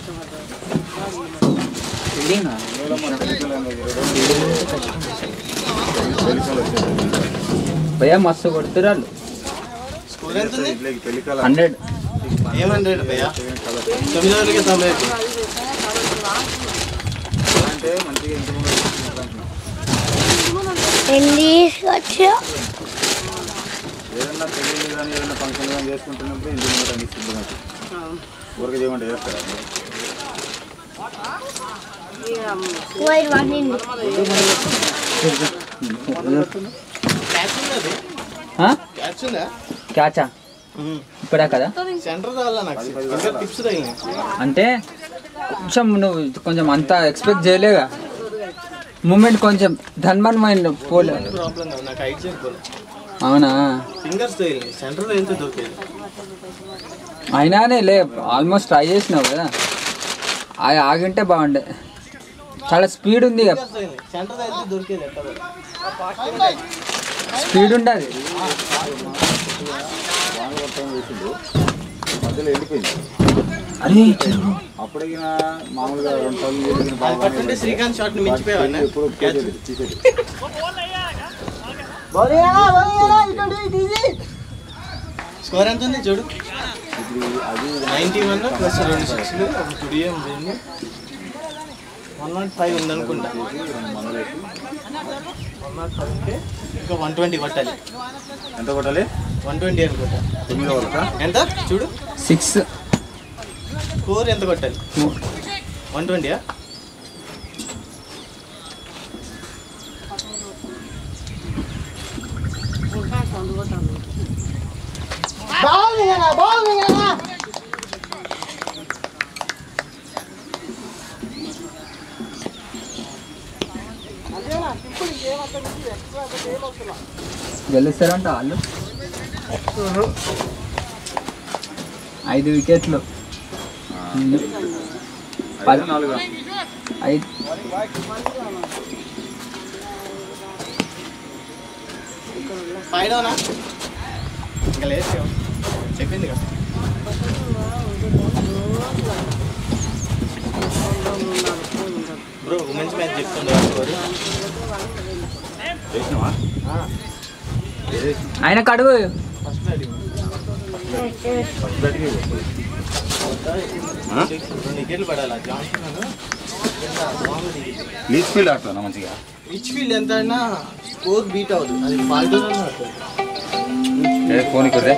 ఫీల్డింగ్ భయ్యా మస్తు కొడుతురు వాళ్ళు స్కోర్ ఎంత ఉంది పెళ్లికాల హండ్రెడ్ ఏమంటాడు భయ్యా తొమ్మిది వందలకి తొంభై అంటే మంచిగా ఇంటి ముందు ఎన్ని తీసుకొచ్చా ఏదన్నా పెళ్ళిళ్ళు కానీ ఏదైనా ఫంక్షన్ కానీ చేసుకుంటున్నప్పుడు ఇంటి ముందు అన్ని సిద్ధం ఊరికే చేయమంటే చేస్తారా మీరు? వైర్ వండింది క్యాచ్ ఉన్నది ఆ? క్యాచ్ ఉందా క్యాచా ఇప్పుడా కదా సెంటర్ రావాలా నాకు ఇంకా టిప్స్ తగిలినాయి అంటే కొంచెం నువ్వు కొంచెం అంత ఎక్స్పెక్ట్ చేయలేగా మూమెంట్ కొంచెం ధన్మన్ మైండ్ పోలే ప్రాబ్లం కాదు నాకు హైట్ చేయకపోలే అవునా ఫింగర్స్ తగిలినాయి సెంటర్ వెళ్తే దొరికేది అయినానే లే ఆల్మోస్ట్ ట్రై చేసినావు కదా అది ఆగింటే బాగుండే చాలా స్పీడ్ ఉంది ఇక ఫింగర్స్ తగిలినాయి సెంటర్ వెళ్తే దొరికేది ఎట్లా స్పీడ్ ఉండదు మధ్యలో వెళ్ళిపోయింది అరే అప్పుడే ఈయన మామూలుగా రెండు సార్లు జరిగిన అది పట్టుంటే శ్రీకాంత్ షాట్ ని మించిపోయావా ఎప్పుడు తీసేది తీసేది స్కోర్ ఎంత ఉంది చూడు ఇప్పుడు అది నైన్టీ వన్ ప్లస్ రెండు సిక్స్లు ఒక టుడి ఉంది వన్ నాట్ ఫైవ్ ఉంది అనుకుంటా వన్ నాట్ ఫైవ్ ఉంటే ఇంకా వన్ ట్వంటీ కొట్టాలి ఎంత కొట్టాలి వన్ ట్వంటీ అనుకుంటా తొమ్మిది వాళ్ళకా ఎంత చూడు సిక్స్ స్కోర్ ఎంత కొట్టాలి వన్ ట్వంటీయా గెలుస్తారంట వాళ్ళు ఐదు వికెట్లు ఐదు నాలుగు ఐదు ఫైవ్ డౌనా ఇంకా లేదు కదా. చెప్పింది కదా బ్రో ఉమెన్స్ మ్యాచ్ చెప్తుండే స్కోర్ చేసినావా ఆయన కడుగు ఫస్ట్ బ్యాటింగ్ ఫస్ట్ బ్యాటింగ్ రెండు వికెట్లు పడాలి జాన్సన్ లీచ్ ఫీల్డ్ ఆడుతున్నా మంచిగా రిచ్ ఫీల్డ్ ఎంత అయినా స్కోర్ బీట్ అవ్వదు అది ఫాల్టూలోనే అవుతుంది ఏ ఫోన్ కొద్దే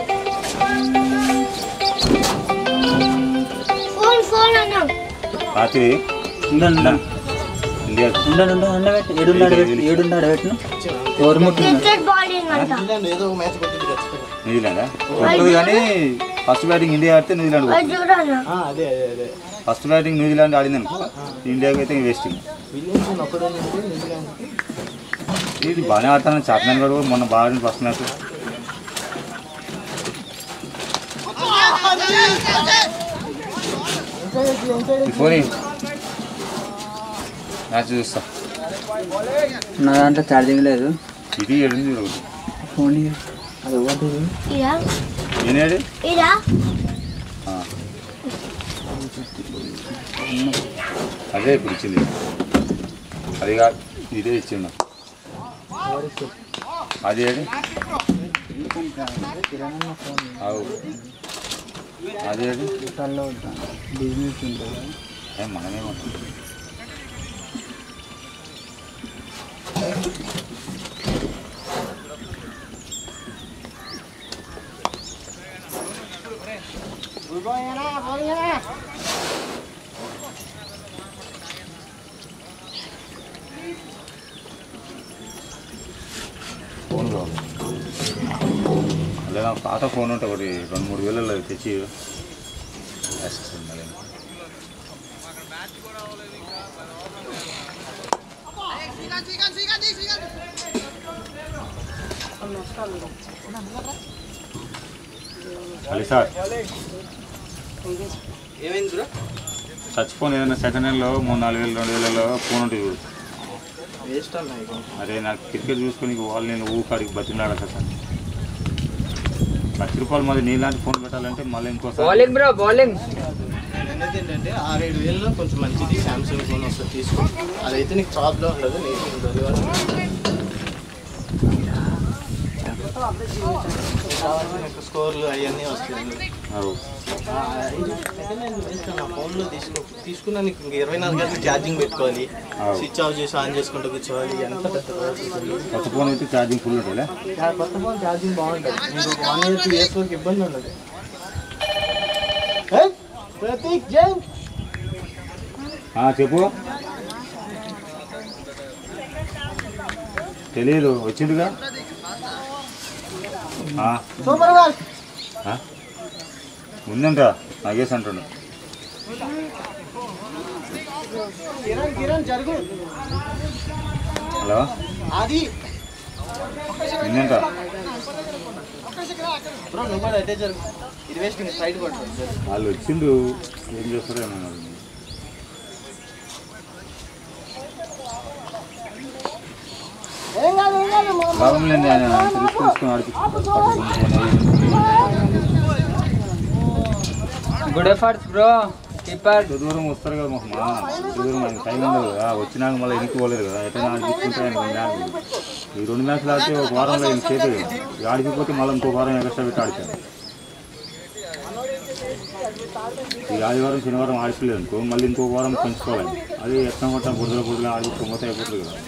ఫోన్ ఫోన్ అన్నాం రాత్రి ఉండండి ఇండియా ఉండండి ఉండండి పెట్టు ఏడున్నాడు పెట్టు ఏడున్నాడు పెట్టు ఎవరు ముట్టింది క్రికెట్ బౌలింగ్ అంట న్యూజిలాండ్ ఏదో ఒక మ్యాచ్ కొట్టింది ఖచ్చితంగా న్యూజిలాండా కొట్టదు కానీ ఫస్ట్ బ్యాటింగ్ ఇండియా ఆడితే న్యూజిలాండ్ అది చూడన్నా ఆ, అదే అదే అదే ఫస్ట్ బ్యాటింగ్ న్యూజిలాండ్ ఆడింది అనుకో ఇండియాకి అయితే వేస్టింగ్ విలియమ్సన్ ఒక్కడేనంటే న్యూజిలాండ్కి ఇది బాగానే ఆడతాను చాప్మెన్ కూడా మొన్న బాగా ఆడింది ఫస్ట్ మ్యాచ్ ఫోన్ మ్యాచ్ చూస్తా నా దాంట్లో ఛార్జింగ్ లేదు ఇది ఏడుంది ఒకటి ఫోన్ ఇయ్యి. అది ఒకటి ఇదా ఏనేది ఇదా అదే ఇప్పుడు ఇచ్చింది అది కాదు ఇదే ఇచ్చింది నాకు. అది ఏది అవు అది ఏది బిజినెస్ ఉంటుంది ఏ మనమేమంటాం ఫోన్ కావాలి అదే నాకు పాత ఫోన్ ఉంటే ఒకటి రెండు మూడు వేలలో తెచ్చి వేసేస్తాను మళ్ళీ అది సార్ ఏమైంది బ్రో టచ్ ఫోన్ ఏదైనా సెకండ్ హ్యాండ్లో మూడు నాలుగు వేలు రెండు వేలలో ఫోన్ ఉంటుంది చూడు. వేస్ట్ అన్న ఇక అరే నాకు క్రికెట్ చూసుకొని వాళ్ళు నేను ఊకాడికి బతిలాడక సార్ లక్ష రూపాయలు మళ్ళీ నీలాంటి ఫోన్ పెట్టాలంటే మళ్ళీ ఇంకోసారి బౌలింగ్ బ్రో బౌలింగ్ అనేది ఏంటంటే ఆరేడు వేలలో కొంచెం మంచిది సామ్సంగ్ ఫోన్ వస్తుంది తీసుకో అదైతే నీకు ప్రాబ్లం ఉండదు నీకు ఉండదు కావాల్సిన స్కోర్లు అవన్నీ వస్తాయి అవు. నా ఫోన్లో తీసుకో తీసుకున్నా నీకు ఇంక ఇరవై నాలుగు గంటలు ఛార్జింగ్ పెట్టుకోవాలి అవు. స్విచ్ ఆఫ్ చేసి ఆన్ చేసుకుంటూ కూర్చోవాలి ఎంత పెద్ద ప్రాసెస్ ఉంది. కొత్త ఫోన్ అయితే ఛార్జింగ్ ఫుల్ ఉంటుందా ఆ కొత్త ఫోన్ ఛార్జింగ్ బాగుంటుంది మీకు ఒక వన్ ఇయర్ టూ ఇయర్స్ వరకు ఇబ్బంది ఉండదు ఏయ్, ప్రతీక్ జైన్ ఆ, చెప్పు తెలియదు వచ్చిందిగా ఆ, సూపర్ గా ఆ? ఉందంట నాగేసి అంటుండు కిరణ్ కిరణ్ జరుగు హలో అది ఉందంట బ్రో నువ్వు కూడా అదే జరుగు ఇది వేస్ట్ నీ సైడ్ కొట్టు వాళ్ళు వచ్చిండు ఏం చేస్తారో ఏమో మరి. ఏం కాదు ఏం కాదు మా- లాభం లేని ఆయన రిస్క్ తీసుకొని ఆడిపించుకుంటారు గుడ్ ఎఫర్ట్స్ బ్రో కీపర్ ఇంత దూరం వస్తారు కదా మాకు మా ఇంత దూరం ఆయనకి టైం ఉండదు కదా వచ్చినాక మళ్ళీ ఇంటికి పోలేదు కదా ఎట్లా ఆడిపించుకుంటే ఆయన రెండు మ్యాచ్లు ఈ రెండు మ్యాచ్లు ఆడితే ఒక వారంలో ఆయన చేతి ఆడిపోతే మళ్ళీ ఇంకో వారం ఎక్స్ట్రా పెట్టి ఆడిచారు ఈ ఆదివారం శనివారం ఆడిపోలేదు అనుకో మళ్ళీ ఇంకో వారం పెంచుకోవాలి అది ఎట్లా కొట్టా బురదల బురదల ఆడిపోతే అయిపోతుంది కదా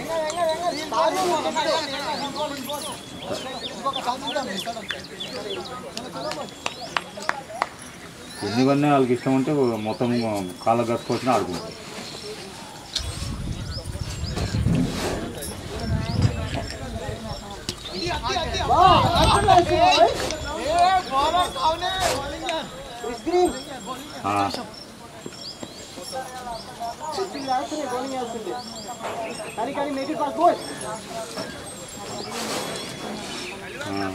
ఎన్నివన్నీ వాళ్ళకి ఇష్టం ఉంటే మొత్తం కాళ్ళ కట్టుకొచ్చిన ఆడుకుంటారు ఆ, కానీ కానీ మేక్ ఇట్ ఫాస్ట్ గోల్ ఆ.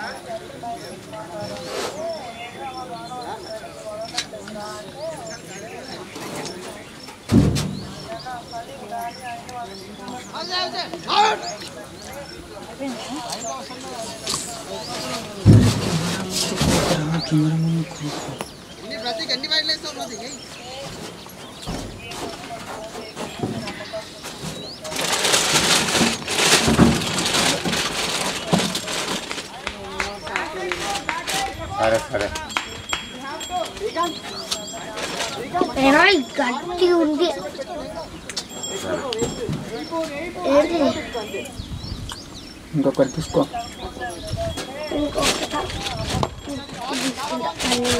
సరే సరే ఏనా గట్టి ఉంది ఏంటి ఇంకొకటి తీసుకో ఇంకొకట తీసుకుంటా అన్నీ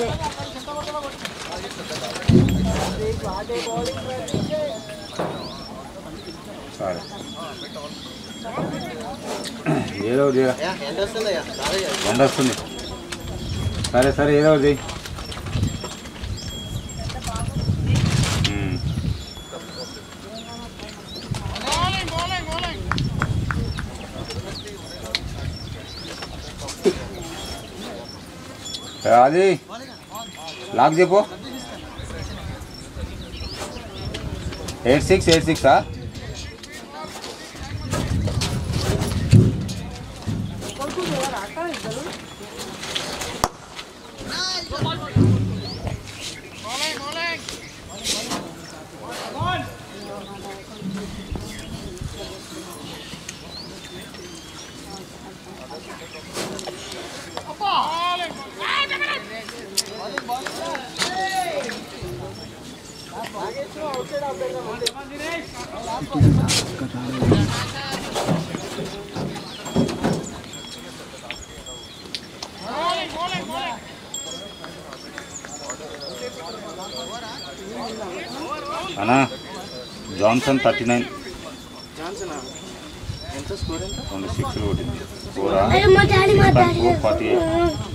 సరే ఏదో ఒకటి చేయరా. ఎంత వస్తుందయ్యా రాదయ్యా వంద వస్తుంది సరే సరే ఏదో ఒకటి చెయ్యి. ఉమ్. అది లాక్ చెప్పు ఎయిట్ సిక్స్ ఎయిట్ సిక్సా అన్నా జాన్సన్ థర్టీ నైన్ జాన్సన్ ఎంత స్కోర్ ఎంత రెండు సిక్స్లు కొట్టింది ఫోరా అయ్యో మా డాడీ మా డాడీ ఫోర్ ఫార్టీ ఎయిట్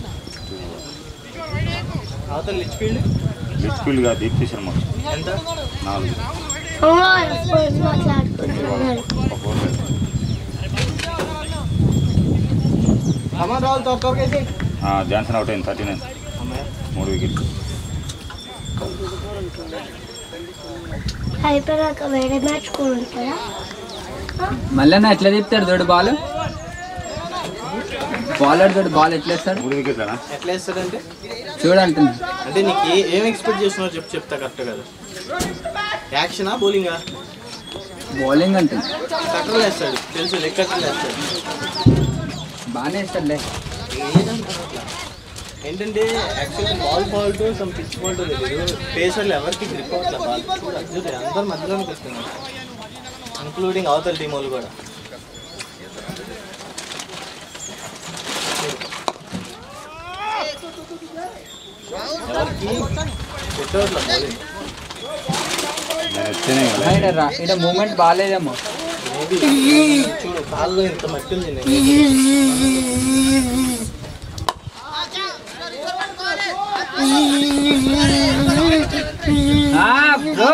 అవతల లిచ్ ఫీల్డ్ లిచ్ఫీల్డ్గా దీప్తి శర్మ ఎంత నాలుగు ఫోన్ మాట్లాడుకుంటున్నారు ఒక ఫోర్ లేదు. అమ్మ రావాలి త్వర త్వరగా అయితే ఆ, జాన్సన్ అవుట్ అయింది థర్టీ నైన్ అమ్మాయి మూడు వికెట్లు అయిపోయాక వేరే మ్యాచ్ కూడా ఉంటుందా మళ్ళీ ఎట్లా చెప్తాడు తోడు బాల్ బౌలర్ తోటి బాల్ ఎట్లా వేస్తాడు మూడు వికెట్లనా ఎట్లా వేస్తాడంటే చూడంటున్నా అంటే నీకు ఏ ఏం ఎక్స్పెక్ట్ చేస్తున్నావు చెప్పు చెప్తా కరెక్ట్ కదా యాక్షనా బౌలింగా బౌలింగ్ అంటే కట్టలు వేస్తాడు తెలుసు లెగ్ కట్టలు వేస్తాడు బాగానే వేస్తాడులే ఏంటంటే actually ball fault some pitch fault తెలియదు పేసర్లు ఎవరికి గ్రిప్ అవ్వట్లేదు బాల్ చూడు అది చూడు అందరు మధ్యలోనికి వస్తున్నారు ఇంక్లూడింగ్ అవతల టీం వాళ్ళు కూడా ఎవరికి కొట్టవట్లేదు bowling. నేను వచ్చానే కదా ఇక్కడ రా ఇక్కడ మూమెంట్ బాగాలేదేమో Maybe చూడు కాల్లో ఇంత మట్టి ఉంది నేను బ్రో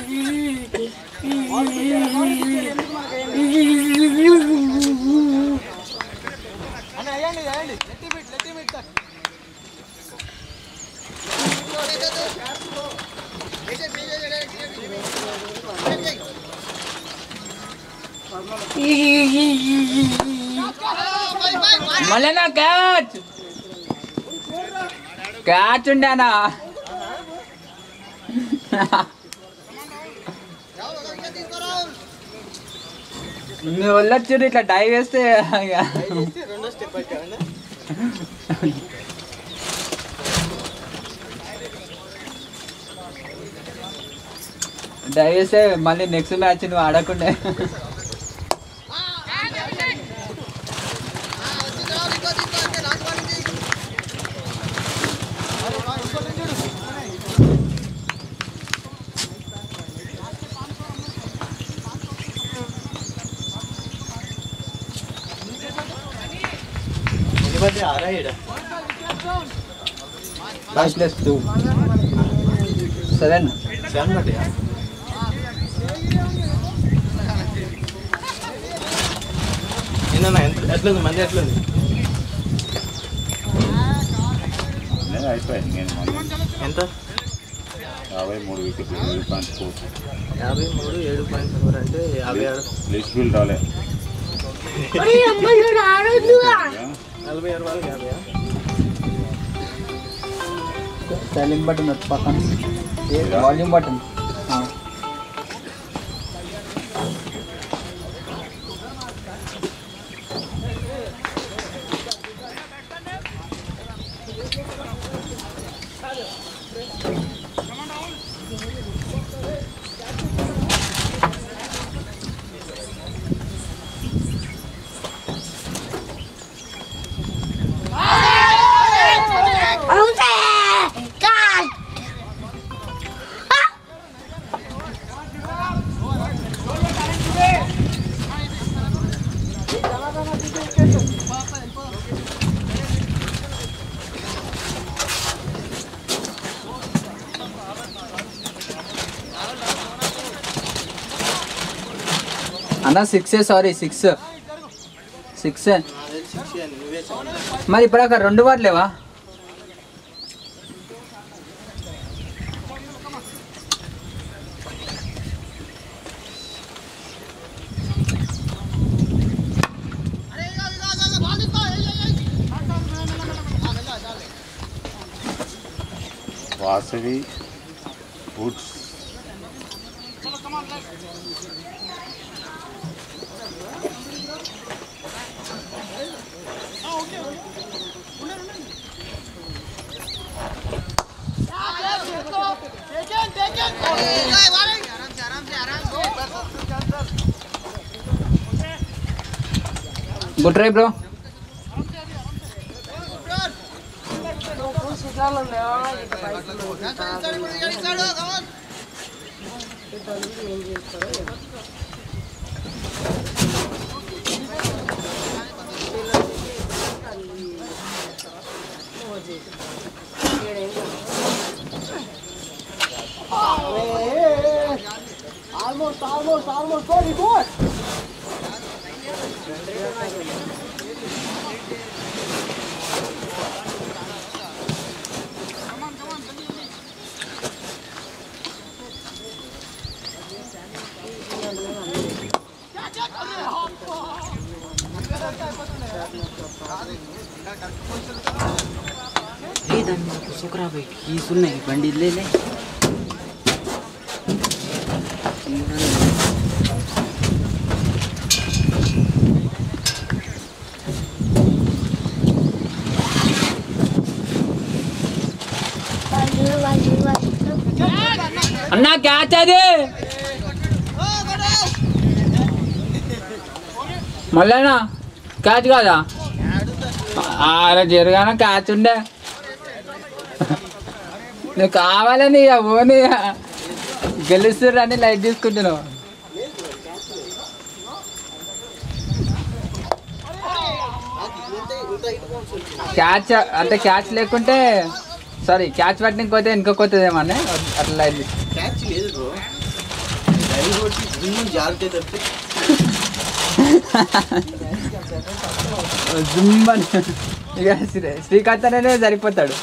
మళ్ళా క్యాచ్ క్యాచ్ ఉండేనా మీ వాళ్ళు వచ్చారు ఇట్లా డైవ్ వేస్తే ఇక రెండో స్టెప్ పెట్టావండి డైవ్ వేస్తే మళ్ళీ నెక్స్ట్ మ్యాచ్ నువ్వు ఆడకుండా ఎన్ని మధ్య ఆరా ఏడా five plus two seven seven పడ్డాయా ఏంటన్నా ఎంత ఎట్లుంది మంది ఎట్లుంది నేను అయిపోయాయి నేను మళ్ళీ ఎంత యాభై మూడు వికెట్లు ఏడు పాయింట్ ఫోర్ యాభై మూడు ఏడు పాయింట్ ఫోర్ అంటే యాభై ఆరు లిస్ట్ బిల్ రాలే ఒరే అమ్మలు ఆడొద్దుగా నలభై ఆరు వాళ్ళకి యాభై సైలెంట్ బటన్ వచ్చి పక్కన వాల్యూమ్ బటన్ అవుతే కాల్ అన్న six sorry six six six అని నువ్వే సెవెన్ మరి ఇప్పుడు అక్కడ రెండు బార్ లేవా Vasavi Woods good try bro శిఖరాలు ఉన్నాయా ఇటు బయటకు ఏం చేస్తారో ఏమో. Almost almost almost very good కుసుకురా పోయి కీస్ ఉన్నాయి బండి ఇల్లేలే వాళ్ళు వాళ్ళు వాళ్ళు అన్నా క్యాచ్ అది మళ్ళీనా క్యాచ్ కాదా అరే జరగానే క్యాచ్ ఉండే నువ్వు కావాలని ఇక పోనీ గెలుస్తుర్రని లైట్ తీసుకుంటున్నావు క్యాచ్ అంటే క్యాచ్ లేకుంటే సారీ క్యాచ్ పట్టడానికి పోతే వెనుక కొత్తదేమని అట్లా లైట్ తీసు- క్యాచ్ లేదు బ్రో రైలు కొట్టి జిమ్ జాగ్రత్త తప్పితే జుమ్ అని ఇక శ్రీ- శ్రీకాంత్ అనే సరిపోతాడు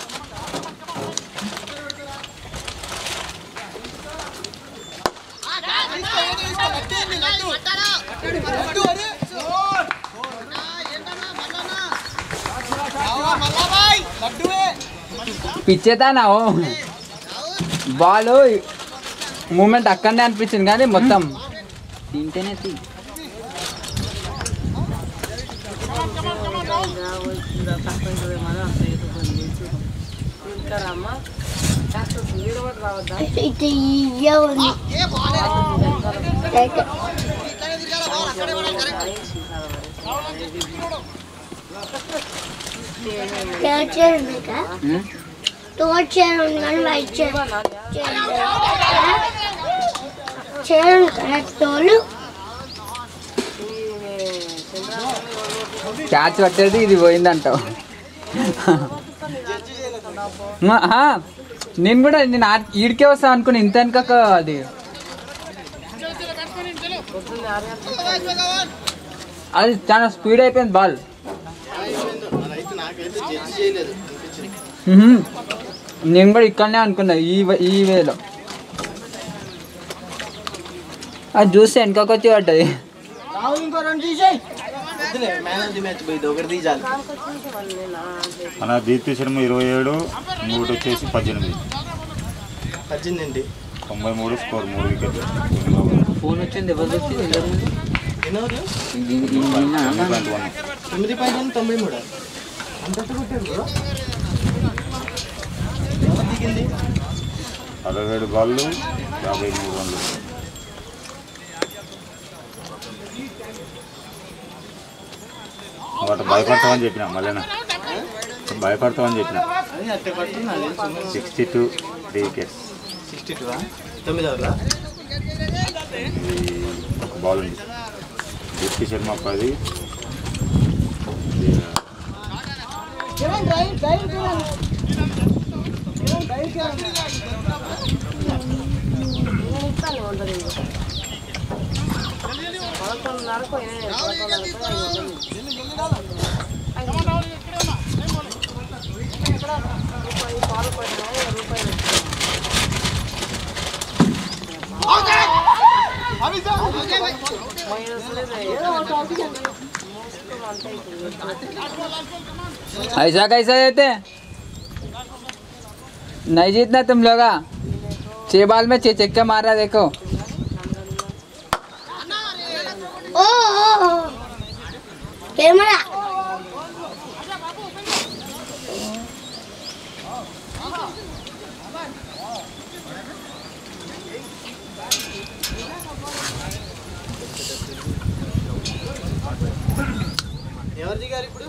పిచ్చేతానా బాల్ మూమెంట్ అక్కడనే అనిపించింది కానీ మొత్తం తింటేనే తీ ఇంకా రమ్మా కాస్త స్పీడ్ పట్టి రావద్దా ఇటు ఇయ్య ఉంది రైట్ థర్డ్ చైర్ ఉంది కదా ఉమ్? థర్డ్ చైర్ ఉంది కానీ వైట్ చైర్ చైర్ ఉంది కదా తోలు క్యాచ్ పట్టేది ఇది పోయిందంటావు మ- ఆ, నేను కూడా నేను ఆ- ఈడికే వస్తా అనుకుని ఇంత వెనక అది అది చాలా స్పీడ్ అయిపోయింది బాల్ అయితే నాకైతే జడ్జి చేయలేదు అనిపించింది మ్మ్. నేను కూడా ఇక్కడనే అనుకున్నా ఈ వే- ఈ వేలో అది చూస్తే వెనకకి వచ్చి పడ్డది ఇంకో రెండు తీసేయి వద్దులే మ్యాన్ ఆఫ్ ది మ్యాచ్ పోయింది ఒకటి తీయాలి మన దీప్తి శర్మ ఇరవై ఏడు మూడు వచ్చేసి పద్దెనిమిది పద్దెనిమిది అండి తొంభై మూడు స్కోర్ మూడు వికెట్లు ఫోన్ వచ్చింది ఎవరు వచ్చింది ఇంతకు ముందు ఎన్నోరు ఇది- ఇది నిన్న అన్నా? పాయింట్ వన్ తొమ్మిది పాయింట్ తొంభై మూడు అంత కొట్టారు బ్రో ఎవరు దిగింది అరవై ఏడు బాళ్ళు యాభై మూడు రన్లు వాటి భయపడతామని చెప్పిన మళ్ళీ భయపడతామని చెప్పిన అది అట్టే పట్టు నాకు తెలుసు sixty two three wickets sixty two తొమ్మిది ఓవర్లా ఒక బాల్ ఉంది దీప్తి శర్మ పది పదకొండున్నరకు పదకొండున్నరకు రూపాయి పాలు పడినా రూపాయలు ऐसा कैसा देते नहीं जीतना तुम लोग छह बाल में छह चक्के मार रहा देखो ఓ కెమెరా ఎవరు దిగారు ఇప్పుడు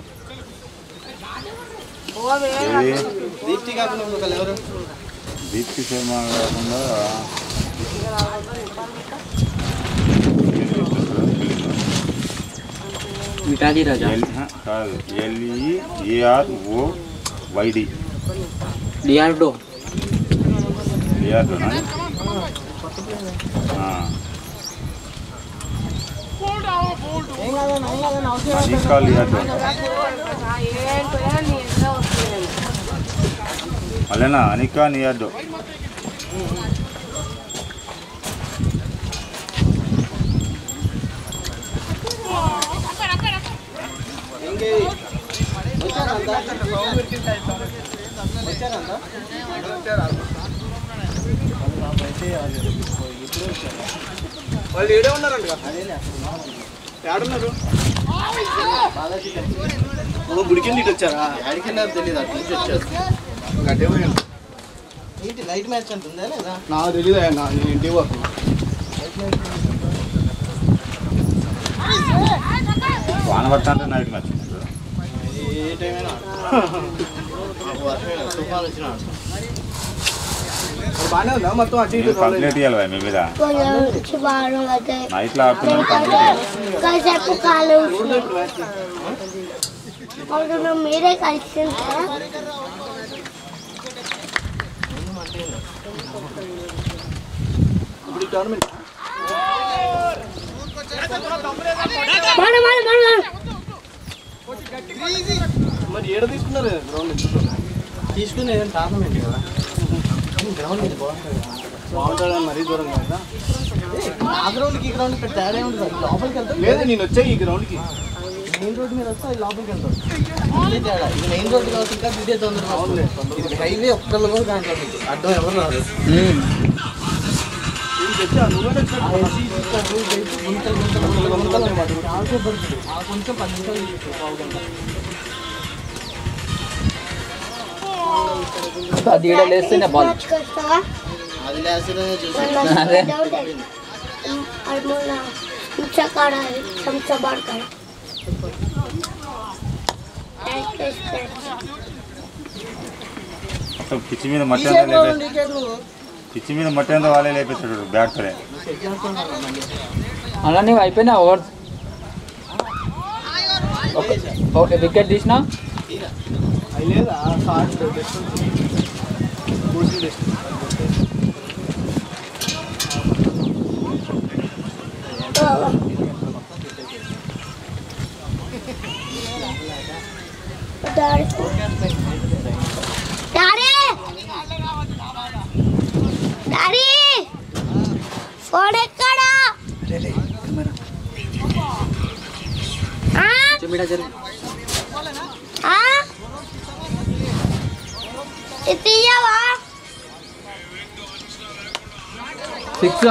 ఏది దీప్తి కాకుండా ఒకళ్ళు ఎవరు దీప్తి శర్మ కాకుండా మిఠాది రాజా ఎల్ హ, కాదు ఎల్ఈ ఏఆర్ ఓ వైడి డిఆర్డో ఏఆర్లోనా అనికా లియార్డో ఏంటో నీ ఎంత వస్తుంది అలేనా అనికా నియార్డో వాళ్ళు ఏడే ఉన్నారంట ఏడున్నారు ఓ గుడికి ఇటు వచ్చారా ఆడికి వెళ్ళారు తెలియదు అటు నుంచి వచ్చారు గడ్డే ఏంటి నైట్ మ్యాచ్ అంటుందా లేదా నాకు తెలియదు నా నేను ఇంటికి పోతున్నా వాన పడుతుంటే నైట్ మ్యాచ్ ఏ టైం అయినా తుఫాన్ వచ్చిన బాగానే ఉందా మొత్తం అటు ఇటు కంప్లీట్ చేయాలి భయ్ మీ మీద కొంచెం వచ్చి బాగా అయితే నైట్లో ఆడుతున్నాను కంప్లీట్ చేయాలి కాసేపు కాలు కొంచెం మీరే కలిసి ఇప్పుడు టోర్నమెంట్ మన మన మన మరి ఏడ తీసుకున్నారు గ్రౌండ్ తీసుకునే టోర్నమెంట్ కదా గ్రౌండ్ ఇది బాగుంటుంది కదా. బాగుంటుంది అని మరీ దూరం కదా ఆ గ్రౌండ్కి ఈ గ్రౌండ్కి పెద్ద తేడా ఉంటుంది లోపలికి వెళ్తాం లేదు నేను వచ్చా ఈ గ్రౌండ్కి మెయిన్ రోడ్ మీద వస్తే అది లోపలికి వెళ్తాం ఇదే తేడా ఇది మెయిన్ రోడ్ కాబట్టి ఇంకా ఇదే తొందరగా ఇది హైవే ఒక్కళ్ళు కూడా దాంట్లో మీకు అడ్డం ఎవరు రాదు కొంచెం పది నిమిషాలు అది ఈడ లేస్తేనే బాల్ వస్తావా అది లేస్తేనే చూసి అదే. అడుగున ఉంచకాడాలి చెంచా పడతాయి మొత్తం పిచ్చి మీద మట్టి అంతా లేపే పిచ్చి మీద మట్టి అంతా వాళ్ళే లేపేస్తాడు బ్యాట్తోనే అలా నీవు అయిపోయినా ఓవర్ ఓకే వికెట్ తీసినా అది లేదా short best coaching best daddy daddy daddy phone ఎక్కడా ఆ? చెమిడా జరు ఆ? ఇది తీయవా సిక్స్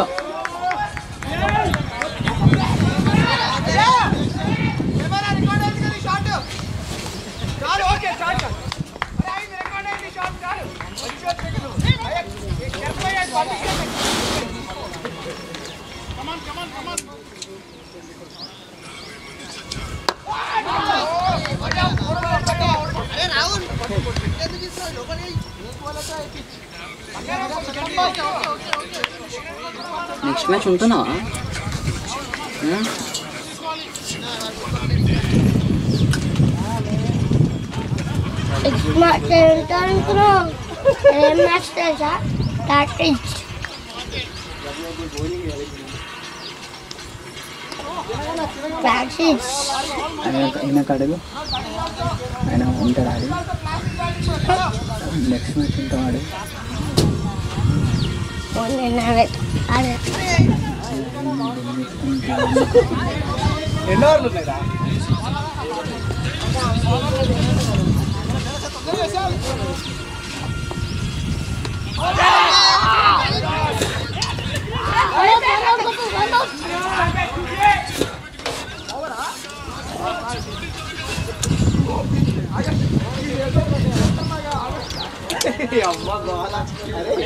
నెక్స్ట్ మ్యాచ్ ఉంటున్నావా ఉం? మ్యాచ్ అనుకున్నాం ఏం మ్యాచ్ తెలుసా టాటిక్స్ ప్రాక్టీస్ ఆయన ఆయన కడుగు ఆయన ఉంటాడు ఆడి నెక్స్ట్ మ్యాచ్ ఉంటాం ఆడి అదే ఎన్నో ఓవర్లు ఉన్నాయిరా అమ్మ గోల అరే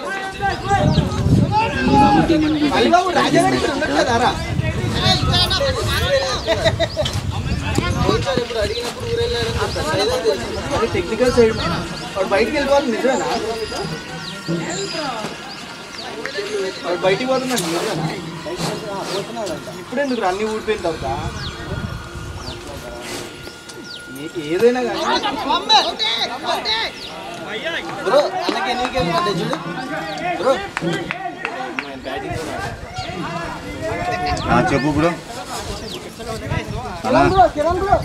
అలిబాబు రాజాగారి ఇక్కడ ఉండడు కదారా టెక్నికల్ సైడ్ వాడు బయటికి వెళ్ళిపోవాలి నిజమేనా వాడు బయటికి పోతున్నాడు నిజమేనా ఇప్పుడు ఎందుకు అన్ని ఊడిపోయిన తర్వాత ఏ- ఏదైనా కానీ బ్రో అన్నకి ఎన్ని వికెట్లు పడ్డాయి చూడు బ్రో బ్యాటింగ్ ఆ, చెప్పు ఇప్పుడు అలా బ్రో కిరణ్ బ్రో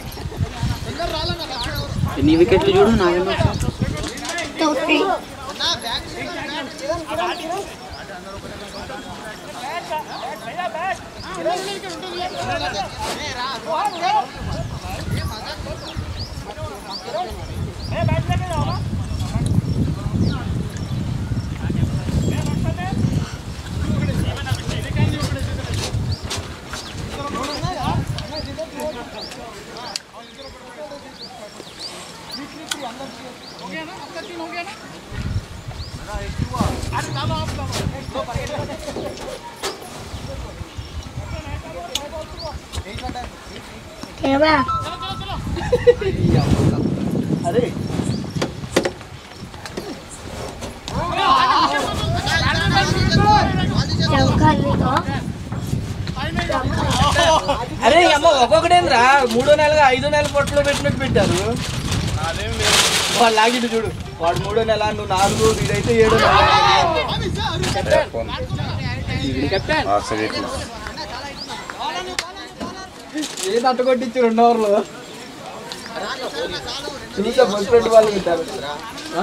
ఎన్ని వికెట్లు చూడు నాకేమో తోటి కెమెరా అరే చంకాలితో అరే అమ్మ ఒక్కొక్కటేంద్రా మూడో నెలగా ఐదో నెల పొట్టలో పెట్టినట్టు పెట్టారు వాడు లాగిట్టు చూడు వాడు మూడో నెల నువ్వు నాలుగు వీడైతే ఏడో నెల ఫోన్ కెప్టెన్ వాట్సాప్ ఏది అట్ట కొట్టించి రెండు అవర్లు చూసా ఫస్ట్ రెండు వాళ్ళు పెట్టారు ఆ?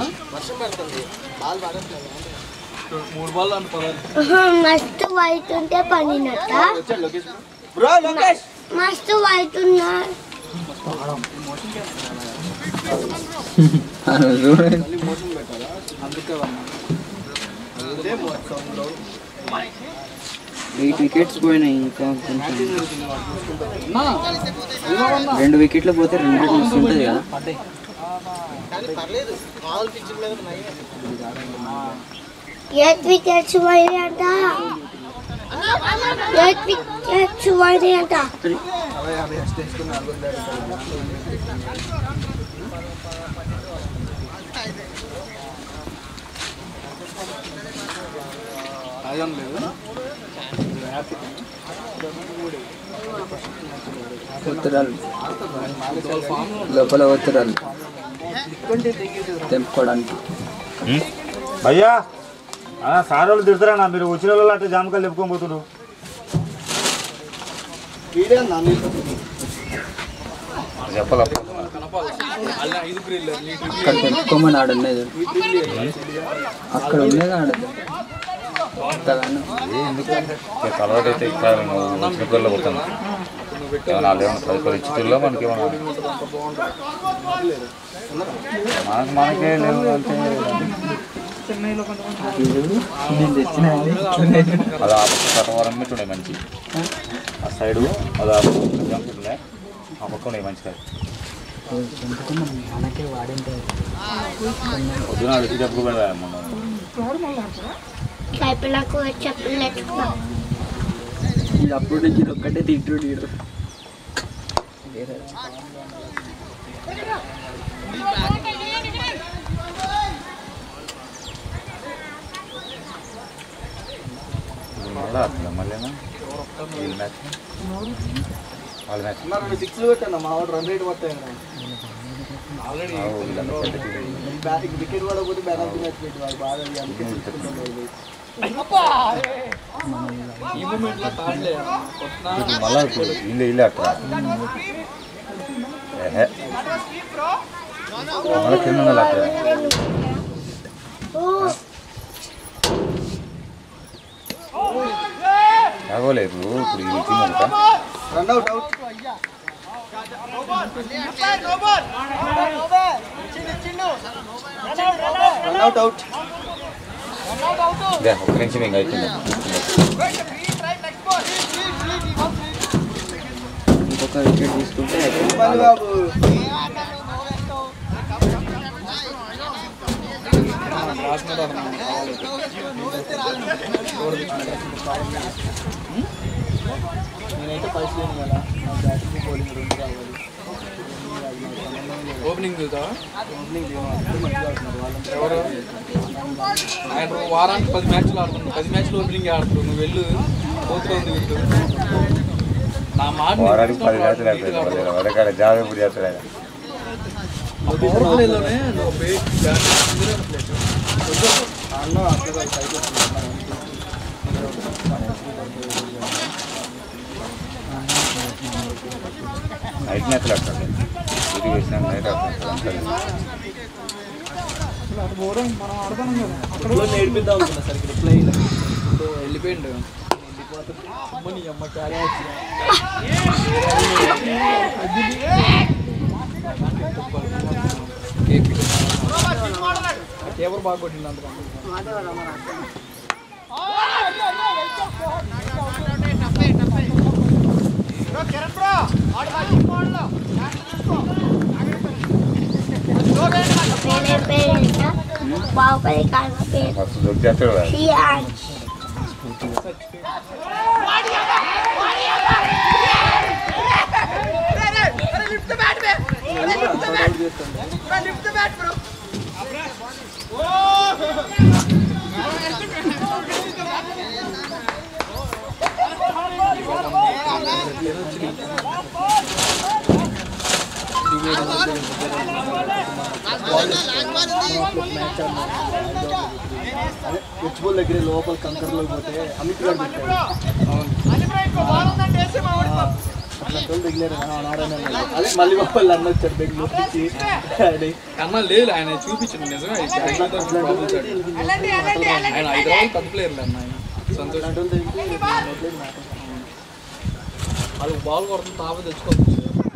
మూడు బాల్ అనుకోవాలి మస్తు వైట్ ఉంటే పనినట్ట వచ్చాడు లోకేష్ బ్రో లోకేష్ మస్తు వైట్ ఉన్నా చూడండి మళ్ళీ మోషన్ పెట్టాలా అందుకే వన్నా అదే మొత్తంలో ఎయిట్ వికెట్స్ పోయినాయి ఇంకా కొంచెం నా రెండు వికెట్లు పోతే రెండు వికెట్స్ ఉంటుంది కదా పడ్డాయి కానీ పర్లేదు మామూలు పిచ్చి మీద ఉన్నాయి ఎయిట్ వికెట్స్ పోయినాయి అంట ఎయిట్ వికెట్స్ పోయినాయి అంట అవే అవే రెస్ట్ వేసుకుని నలుగురు అయ్యం లేదు ఉత్తరాలు లోపల ఉత్తరాలు తెంపుకోవడానికి అయ్యా ఆ, సార్ వాళ్ళు తిడతారా మీరు వచ్చిన వాళ్ళు అట్లా జామకాయలు చెప్పుకొని పోతున్నారు వీడే అన్నా నీళ్ళు చెప్పాలా అలా ఐదు గ్రిల్ అక్కడ తెంపుకోమని ఆడ ఉన్నది అక్కడ ఉన్నది ఆడ అంతగానో అలవాటు అయితే ఇక్కడ నువ్వు వచ్చిన పిల్లలు పోతాను ఏమన్నా వాళ్ళు ఏమన్నా పది పది చిత్తుల్లో మనకి ఏమన్నా మనకి మనకే లేవు అంటే నేను తెచ్చిన అది ఆ పక్క కటవరం మీద ఉండే మంచి ఆ సైడు అది ఆ పక్క జంపుతుండే ఆ పక్క ఉండే మంచి కాదు మనకే వాడింటే పొద్దున అడిగి డబ్బు కూడా మొన్న కైపిలకు చెప్పులు తెచ్చుకున్నా ఇది అప్పుడు నుంచి ఇది ఒక్కటే తింటుడు ఈడు. ఇప్పుడు మళ్ళీ అట్లా మళ్ళీనా వీళ్ళ మ్యాచ్ వాళ్ళ మ్యాచ్ రెండు సిక్స్లు పెట్టాను మా వాడు రన్ రేట్ పట్టాయి ఆల్రెడీ వీళ్ళందరూ పెద్ద టీం. బ్యాటింగ్ వికెట్ పడకపోతే బ్యాలెన్స్ మ్యాచ్ పెట్టి వాడు బాగా అందుకే ఈ మూమెంట్ లో తాడలే ఇప్పుడు మళ్ళీ ఇప్పుడు వీళ్ళే వీళ్ళే అట్లా ఏహే మళ్ళీ కింద ఉండాలి అట్లా ఓ కాగోలేదు ఇప్పుడు ఈ టీం ఒకటా run out out run out out ఇదే ఒక్క నిమిషం ఇంకా అయిపోయింది ఇంకొక వికెట్ తీసుకుంటే అయిపోయింది. మళ్ళీ బాబు నేనైతే ఫస్ట్ లేను కదా నా బ్యాటింగ్ బౌలింగ్ రెండు కావాలి ఓపెనింగ్ చూద్దా ఓపెనింగ్ ఎవరు ఆయన వారానికి పది మ్యాచ్లు ఆడుతున్నాడు పది మ్యాచ్లు ఓపెనింగ్ ఆడుతున్నాడు నువ్వు వెళ్ళు పోతుంది వీళ్ళు నా మాట వారానికి పది మ్యాచ్లు అయిపోయింది వరకాడ జాబ్ ఎప్పుడు చేస్తాడు ఆయన ఓవర్లోనే నువ్వు బేట్ అన్న అట్లా పైకి వస్తున్నాడు నైట్ మ్యాచ్లు ఆడతాడు ఇది వేసినా నైట్ ఆడతాడు అంతా అక్కడ నేర్పిద్దాం అనుకున్నా సరే రిప్లై వెళ్ళిపోయిండు అమ్మ నీ అమ్మ చాలా కేవర్ బాగా కొట్టింది అందుకని నేనే పేరు బాహుబలి కాళ్ళ పేరు మస్తు దొరికి చేస్తాడు వాడు. సియాన్ హెచ్బోల్ దగ్గర లోపల కంకర్లో పోతే అమిత్ గారు పెట్టాడు అట్లా తగిలారు నారాయణ అన్నాడు. అదే మళ్ళీ వాళ్ళు అన్న వచ్చాడు బెంగళూరు నుంచి అని. కన్నా లేదు ఆయన చూపించింది నిజమే అయితే ఐదుతో పంపించాడు. ఆయన హైదరాబాద్ పెద్ద ప్లేయర్లు అన్న ఆయన సంతోష్ అట్లాంటి వాళ్ళు తగిలితే నోట్లేదు మాట. వాళ్ళు బాల్ కొడుతుంది తాప తెచ్చుకోవచ్చు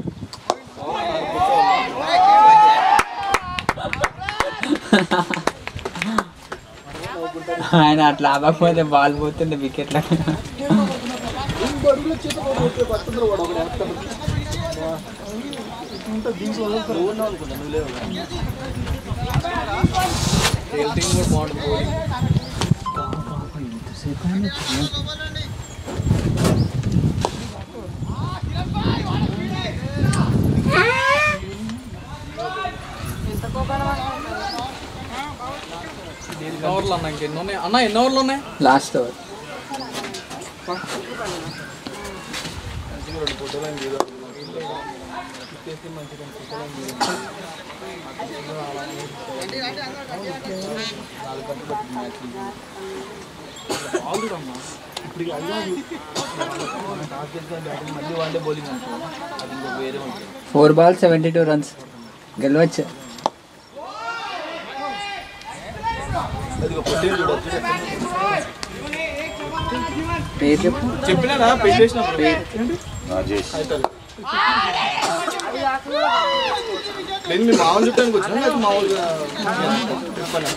ఆయన అట్లా ఆపకపోతే బాల్ పోతుండే వికెట్ల ఇంకో అడుగులో చేత పోతే పట్టుకుంటారు వాడు ఒకడు వెనక్కి. ఇంకా దీంట్లో నువ్వు ఉన్నావు అనుకుంటా నువ్వు లేవు ఫీల్డింగ్ కూడా బాగుంటుంది బౌలింగ్ ఎన్ని ఓవర్లు అన్న ఇంకెన్ని ఉన్నాయి అన్న ఎన్ని ఓవర్లు ఉన్నాయి లాస్ట్ ఓవర్ ఆల్రెడీ అమ్మా ఇప్పుడు ఇక అయ్యా టాస్ చేస్తే బ్యాటింగ్ మళ్ళీ వాళ్ళే బౌలింగ్ అనుకో అది ఇంకో వేరే ఉంటుంది four ball seventy two runs గెలవచ్చు అది ఒక పొట్టేలు చూడొచ్చు పేరు చెప్పు చెప్పినా పెట్టేసినప్పుడు ఏంటి రాజేష్ అవుతుంది నేను మీ మామూలు చుట్టానికి వచ్చినా లేకపోతే మామూలుగా ట్రిప్ అని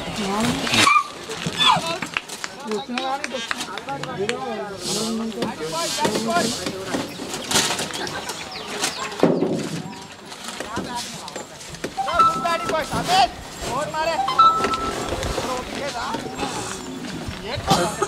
ఆ